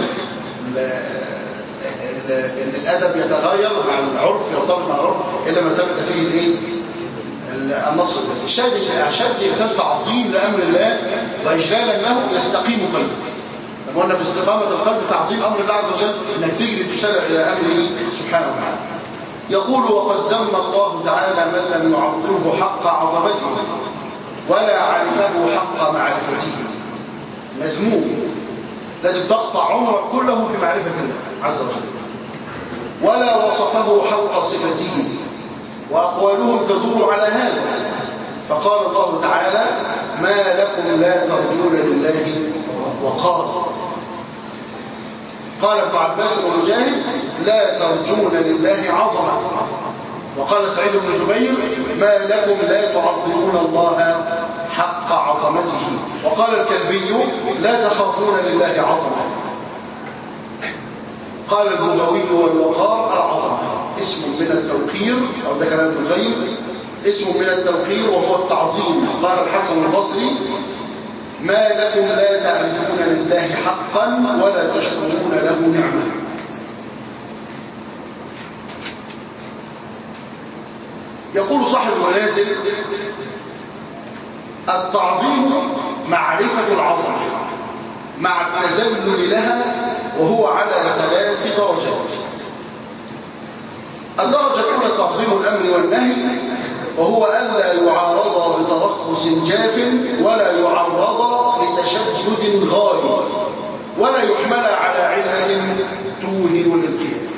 Speaker 3: ان الادب يتغير مع العرف يرتبط مع العرف الا ما ثبت فيه الايه النص الشاهد اشد انسان تعظيم لامر الله واجلالا له يستقيم قلبه لما قلنا في استقامه القلب تعظيم امر الله عز وجل انك تجري تسارع الى امره سبحانه وتعالى يقول وقد ذم الله تعالى من لم يعظمه حق عظمته ولا عرفه حق معرفته مذموم لازم تقطع عمرك كله في معرفة الله عز وجل ولا وصفه حق صفته وأقوالهم تدور على هذا فقال الله تعالى ما لكم لا ترجون لله وقال قال ابن عباس ومجاهد لا ترجون لله عظمة وقال سعيد بن جبير ما لكم لا تعظمون الله حق عظمته وقال الكلبي لا تخافون لله عظمة قال البغوي والوقار العظمة اسم من التوقير أو ده كلام ابن القيم اسم من التوقير وهو التعظيم قال الحسن البصري ما لكم لا تعرفون لله حقا ولا تشكرون له نعمة يقول صاحب المنازل التعظيم معرفة العظمة مع التذلل لها وهو على ثلاث درجات الدرجة الأولى تعظيم الأمر والنهي وهو ألا يعارض بترخص جاف ولا يعرض لتشدد غالي ولا يحمل على علة توهن الانقياد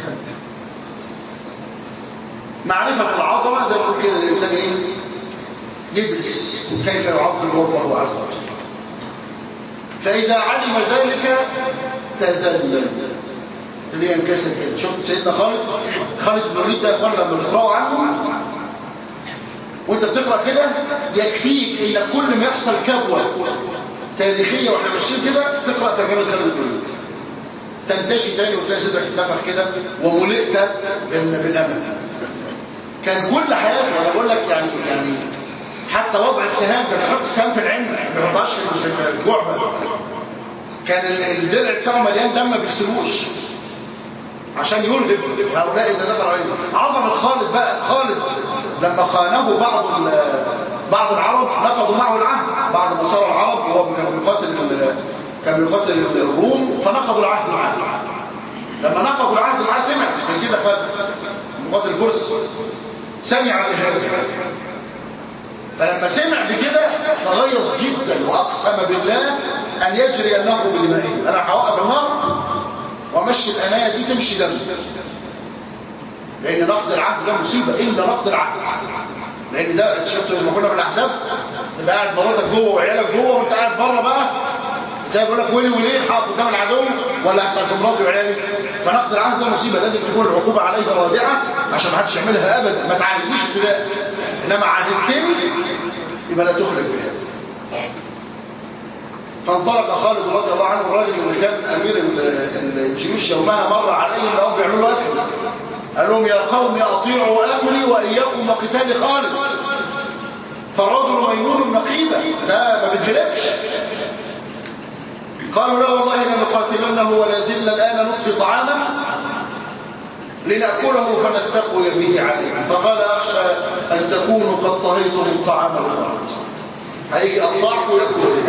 Speaker 3: معرفة العظمة زي ما قلت كده الإنسان إيه؟ يدرس كيف يعظم ربه عز وجل فإذا علم ذلك تذلل اللي ينكسر كده شفت سيدنا خالد خالد بن الوليد ده يقول لما تقرأوا عنه وانت بتقرأ كده يكفيك ان كل ما يحصل كبوة تاريخية واحنا ماشيين كده تقرأ ترجمة خالد بن الوليد تنتشي تاني وتلاقي صدرك اتنفخ كده وملئت بالامل كان كل حياته انا بقول لك يعني يعني حتى وضع السهام كان بيحط السهام في العين ما بيحطهاش في الجعبه كان الدرع بتاعه مليان دم ما بيغسلوش عشان يرهب هؤلاء اذا دخلوا عليهم عظمه خالد بقى خالد لما خانه بعض ال- بعض العرب نقضوا معه العهد بعد ما صار العرب وهو كان بيقاتل ال- كان بيقاتل الروم فنقضوا العهد معه لما نقضوا العهد معاه سمع من كده قال مقاتل الفرس سمع بهذا فلما سمع بكده تغيظ جدا واقسم بالله ان يجري النهر بدمائه انا هوقف النهر وامشي الانايه دي تمشي دم لان نقض العهد ده مصيبه الا نقض العهد لان ده شفت لما كنا في الاحزاب تبقى قاعد مراتك جوه وعيالك جوه وانت قاعد بره بقى زي ما بيقول لك ولي وليه حاط قدام العدو ولا احسن في مراتي وعيالي فنقض العهد ده مصيبه لازم تكون العقوبه عليها رادعه عشان ما حدش يعملها ابدا ما تعلمنيش ابتداء انما عهدتني يبقى لا تخلف بهذا فانطلق خالد رضي الله عنه الراجل اللي كان امير ال- الجيوش يومها مر عليهم لهم بيعملوا له اكل قال لهم يا قوم اطيعوا امري واياكم وقتال خالد فالرجل ميمون نقيبه ده ما بيتغلبش قالوا لا والله لنقاتلنه ولا زلنا الان نطفي طعاما لنأكله فنستقوي به عليه فقال أخشى أن تكونوا قد طهيتم الطعام الخالد هيجي يقطعكم وياكلوا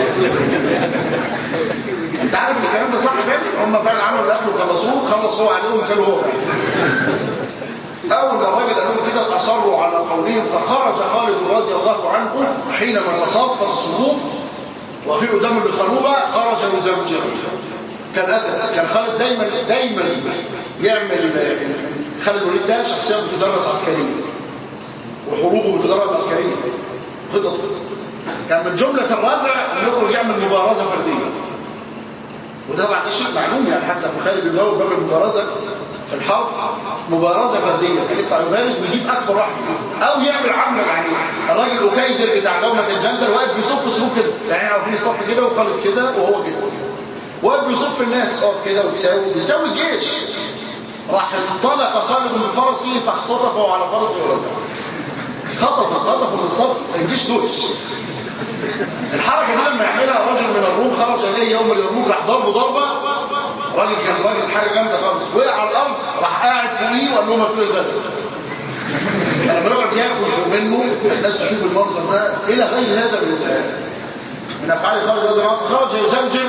Speaker 3: انت عارف الكلام ده صح فعلا هم فعلا عملوا الاكل وخلصوه خلصوا عليهم كانوا هو اول ما الراجل قال لهم كده اصروا على قولهم فخرج خالد رضي الله عنه حينما تصفى الصفوف وفي قدام الخروبه خرج يزوجه كان اسد كان خالد دايما دايما يعمل خالد الوليد ده شخصيه بتدرس عسكريه وحروبه بتدرس عسكريه خطط كان من جمله الردع انه يخرج يعمل مبارزه فرديه وده بعد شيء معلوم يعني حتى البخاري بيدور باب المبارزه في الحرب مبارزه فرديه كان يطلع يبارز ويجيب اكبر واحد او يعمل عمله يعني الراجل اكيدر بتاع دوله الجندل واقف بيصف صفوف كده يعني عارفين الصف كده وخالد كده وهو كده واقف بيصف الناس اقف كده وتساوي بيساوي جيش راح انطلق خالد من فرسه فاختطفه على فرسه ورجع خطفوا خطفوا من الصف الجيش دوش الحركه دي لما يعملها رجل من الروم خرج اليه يوم اليرموك راح ضربه ضربه راجل كان راجل حاجه جامده خالص وقع على الارض راح قاعد فوقيه وقال لهم هاتوا لي الغدا لما يقعد ياكل منه الناس تشوف المنظر ده الى غير هذا من من افعال خالد رضي الله عنه خرج يزمجر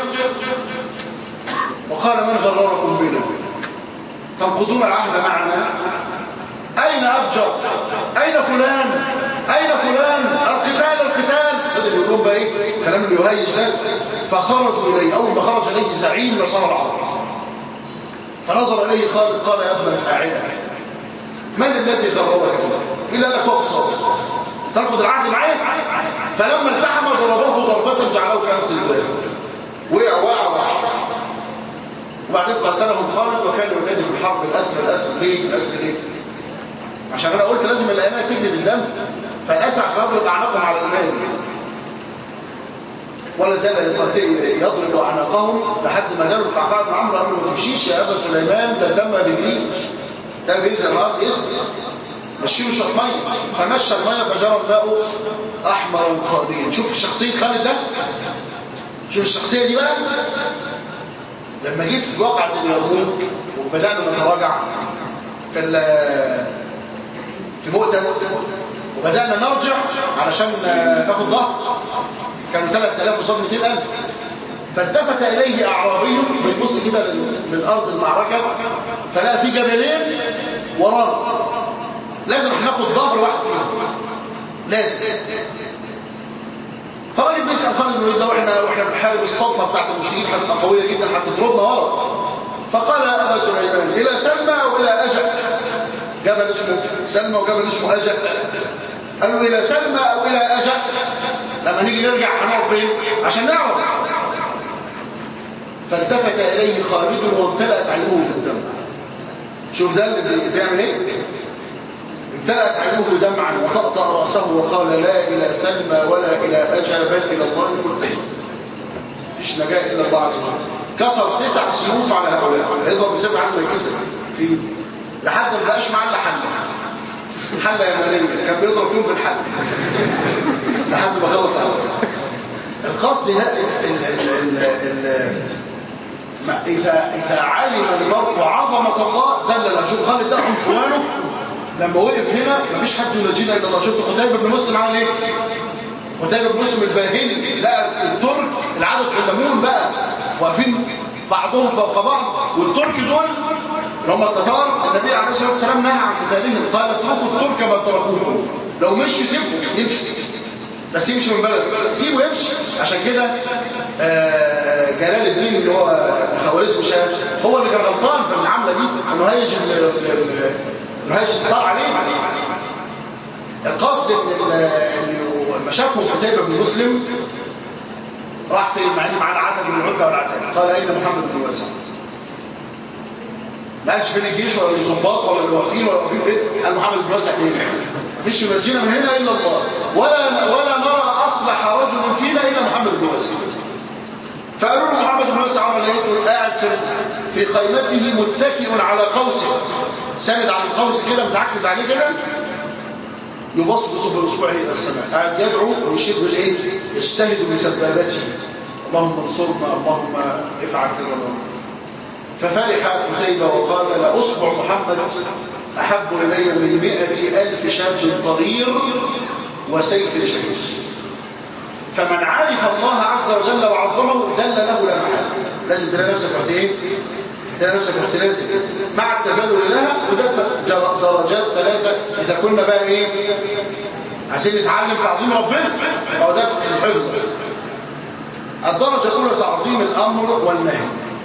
Speaker 3: وقال من غرركم بنا تنقضون العهد معنا اين ابجر اين فلان اين فلان القتال القتال بدل يقول لهم بقى ايه كلام اللي يهيج ده فخرجوا اليه اول ما خرج اليه زعيم نصارى العرب فنظر اليه خالد قال يا ابن الفاعله من الذي غررك الا لك وقصر ترفض العهد معايا فلما التحم ضربه ضربه جعله كان وقع وقع وقع وبعدين قتلهم خالد وكان ينادي في الحرب الاسر الاسر ليه الاسر ليه عشان انا قلت لازم الاناء تجري بالدم فالاسر يضرب اعناقهم على الاناء دي ولا زال يضرب اعناقهم لحد ما جاله القعقاع بن عمرو قال له ما تمشيش يا ابا سليمان ده دم ما بيجريش ده بينزل الارض يسقط مشيله شويه ميه فمشى الميه فجرى الماء احمرا خاليا شوف شخصيه خالد ده شوف الشخصيه دي بقى لما جيت في وقعة اليرموك وبدأنا نتراجع في في مؤتة وبدأنا نرجع علشان ناخد ضغط كانوا 3000 وصاد 200000 فالتفت إليه أعرابي بيبص كده من أرض المعركة فلقى في جبلين وراه لازم ناخد ظهر واحد فيهم لازم فالراجل بيسأل خالد بن الوليد ده واحنا واحنا بنحارب الصدمه بتاعت المشركين هتبقى قويه جدا هتضربنا ورا فقال يا ابا سليمان الى سلمى او الى اجل جبل اسمه سلمى وجبل اسمه اجل قال له الى سلمى او الى اجل لما نيجي نرجع هنقف فين عشان نعرف فالتفت اليه خالد وامتلأت عينه بالدم شوف ده اللي بيعمل ايه امتلأت عينه دمعا وطأطأ رأسه وقال لا إلى سلمى ولا إلى أجا بل إلى الله الملتحد مفيش نجاة إلا الله عز وجل كسر تسع سيوف على هؤلاء هيضرب بسبع عنه يكسر في لحد ما بقاش معاه الا حله حله يمنيه كان بيضرب فيهم بالحل لحد ما خلص عليه القصد إذا إذا علم المرء عظمة الله ذل له شوف خالد ده عنفوانه لما وقف هنا مفيش حد ينجينا الا الله شفت قتيبة بن مسلم عمل ايه قتيبة بن مسلم الباهلي لا الترك العدد علمون بقى واقفين بعضهم فوق بعض والترك دول اللي هم التتار النبي عليه الصلاه والسلام نهى عن قتالهم قال اتركوا الترك ما تركوه لو مشوا سيبوا يمشوا بس يمشي من بلد سيبه يمشي عشان كده آه، جلال الدين اللي هو ابن خوارزم شاه هو اللي كان غلطان في العمله دي انه هيج ال- ال- ال- انه هيج الطار عليه القصد ان ال- انه لما شافوا قتيبة بن مسلم راح فين مع ان معانا عدد من العده والعتاد قال اين محمد بن واسع ما قالش فين الجيش ولا الضباط ولا الواقفين ولا الواقفين فين قال محمد بن واسع فين مفيش ينجينا من هنا الا الله ولا ولا نرى اصلح رجل فينا الا محمد بن واسع فقالوا له محمد بن واسع عمل ايه قاعد في في خيمته متكئ على قوسه ساند على القوس كده متعكز عليه كده يبص بصف اصبعه الى السماء قاعد يدعو ويشير بالايه يجتهد بسبابته اللهم انصرنا اللهم افعل كذا اللهم ففرح قتيبة وقال لأصبع محمد أحب إلي من مئة ألف شاب ضرير وسيف شهيد فمن عرف الله عز وجل وعظمه ذل له لا محل لازم تلاقي نفسك رحت ايه تلاقي نفسك رحت لازم مع التذلل لها وده در- درجات ثلاثة إذا كنا بقى ايه عشان نتعلم تعظيم ربنا أو ده الحفظ الدرجة الأولى تعظيم الأمر والنهي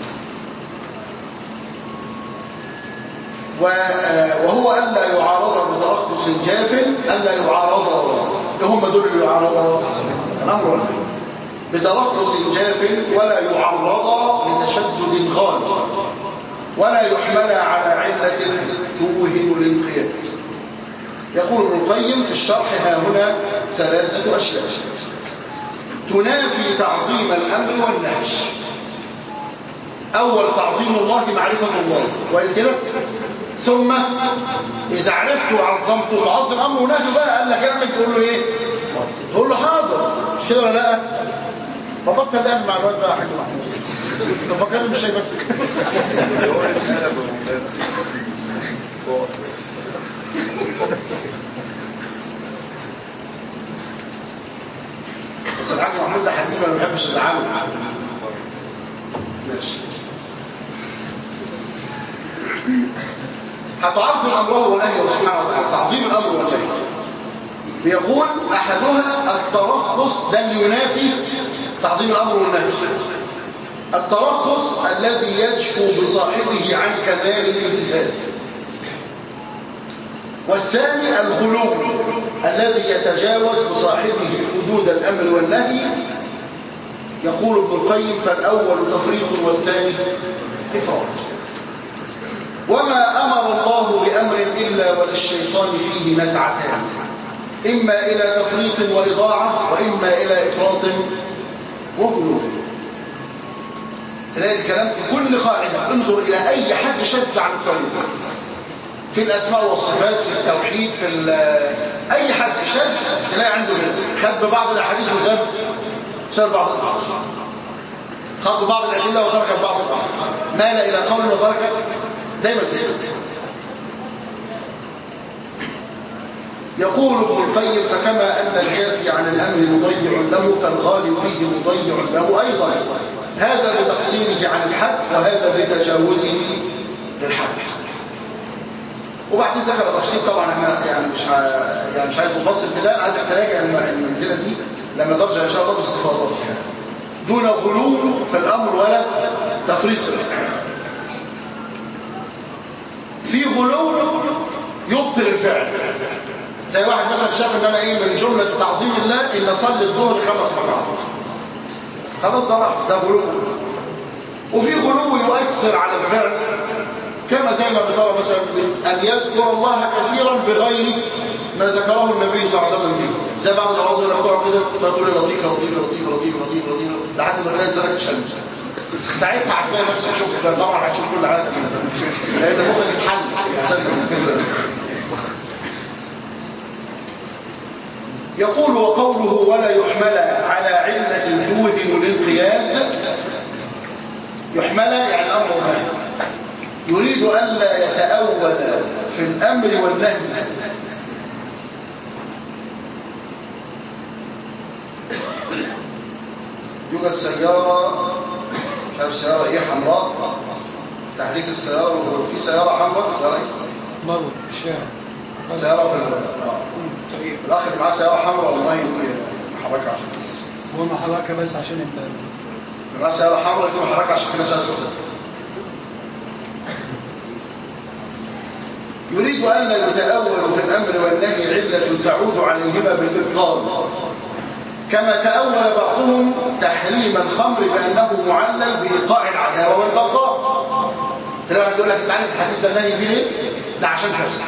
Speaker 3: و- آه، وهو ألا يعارض بترخص جاف ألا يعارض إيه هم دول اللي يعارض الأمر والنهي بترخص جاف ولا يعرض لتشدد غالب ولا يحمل على علة توهم الانقياد يقول ابن القيم في الشرح ها هنا ثلاثة أشياء تنافي تعظيم الأمر والنهي أول تعظيم الله معرفة الله كويس كده ثم إذا عرفت وعظمت تعظم أمر ونهي بقى قال لك اعمل تقول له إيه تقول له حاضر مش كده ولا لا ببطل الآن مع الواد بقى يا حاج محمود طب بكلم مش هيبقى بس الحاج محمود ده حبيبي ما بيحبش الزعامة ماشي هتعظم امره ونهيه سبحانه وتعالى تعظيم الامر والنهي بيقول احدها الترخص ده اللي ينافي تعظيم الامر والنهي الترخص الذي يجفو بصاحبه عن كمال الامتثال والثاني الغلو الذي يتجاوز بصاحبه حدود الامر والنهي يقول ابن القيم فالاول تفريط والثاني افراط وما امر الله بامر الا وللشيطان فيه نزعتان اما الى تفريط واضاعه واما الى افراط وغلو تلاقي الكلام في كل قاعده انظر الى اي حد شذ عن الطريق في الاسماء والصفات في التوحيد في ال- اي حد شاذ تلاقي عنده كده خد ببعض الاحاديث وساب ساب بعض الاحاديث خد ببعض الادله وترك بعض الاحاديث مال الى قول وترك دايما كده يقول ابن القيم فكما ان الجافي عن الامر مضيع له فالغالي فيه مضيع له ايضا هذا بتقصيره عن الحد وهذا بتجاوزه للحد وبعدين ذكر تفصيل طبعا احنا يعني مش ه... يعني مش عايز نفصل في ده انا عايزك تراجع الم- المنزله دي لما ترجع ان شاء الله باستفاضاتها دون غلو في الامر ولا تفريط في الامر في غلو يبطل الفعل زي واحد مثلا شاف ان انا ايه من جمله تعظيم الله ان اصلي الظهر خمس ركعات خلاص ده راح ده غلو وفي غلو يؤثر على الفعل كما زي ما بترى مثلا ان يذكر الله كثيرا بغير ما ذكره النبي صلى الله عليه وسلم فيه زي بعض العوض اللي بتقعد كده تقول لي لطيفه لطيفه لطيفه لطيفه لطيفه لطيفه لحد ما تلاقي سرك شمس ساعتها هتلاقي نفسك شوف ده طبعا هتشوف كل حاجه لان مخك اتحل اساسا يقول وقوله ولا يحمل على علة توهم الانقياد يحمل يعني امر ونهي يريد ألا يتأول في الأمر والنهي يوجد سيارة مش عارف سيارة ايه حمراء تحريك السيارة وفي سيارة حمراء سيارة ايه؟
Speaker 6: برضه في الشارع
Speaker 3: سيارة في ال- اه
Speaker 6: طيب
Speaker 3: الأخ اللي معاه سيارة حمراء والله يقول محركة عشان
Speaker 6: هو محركة بس عشان انت
Speaker 3: اللي معاه سيارة حمراء يقول محركة عشان كده عايز تخرج يريد أن لا يتأول في الأمر والنهي علة تعود عليهما بالإبطال كما تأول بعضهم تحريم الخمر بأنه معلل بإيقاع العداوة والبغضاء تلاقي واحد يقول لك انت عارف الحديث ده النهي فيه ليه؟ ده عشان كذا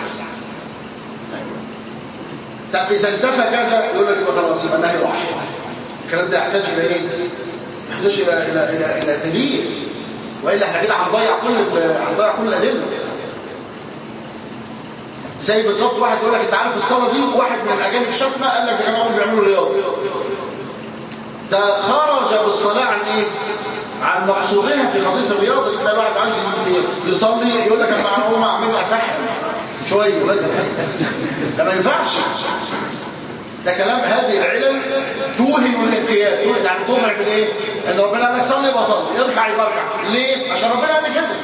Speaker 3: طب إذا انتفى كذا يقول لك يبقى خلاص يبقى النهي راح الكلام ده يحتاج إلى إيه؟ يحتاج إلى إلى إلى إلى دليل وإلا احنا كده هنضيع كل ال- هنضيع كل الأدلة زي بالظبط واحد يقول لك انت عارف الصلاه دي واحد من الاجانب شافنا قال لك يا جماعه هم بيعملوا رياضه ده خرج بالصلاه عن ايه عن مقصودها في قضيه الرياضه تلاقي واحد عايز يصلي يقول لك انا هقوم اعمل اسحب شويه بدري ده ما ينفعش ده كلام هذه العلل توهم الانقياد توهم- يعني تضعف الايه ان ربنا قال لك صلي يبقى صلي اركع يبقى اركع ليه عشان ربنا قال لي كده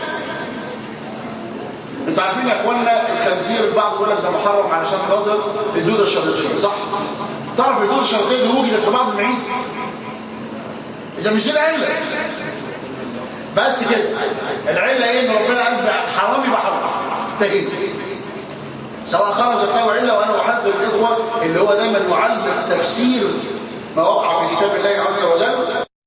Speaker 3: انتوا عارفين يا اخوانا الخنزير البعض يقول لك ده محرم علشان خاطر الدوده الشرقيه صح تعرف الدوده الشرقيه دي وجدت في بعض المعيز اذا مش دي العله بس كده العله ايه ان ربنا قال بقى حرام يبقى حرام انتهينا سواء خرجت له عله وانا احذر الاخوه اللي هو دايما يعلق تفسير ما وقع في كتاب الله عز وجل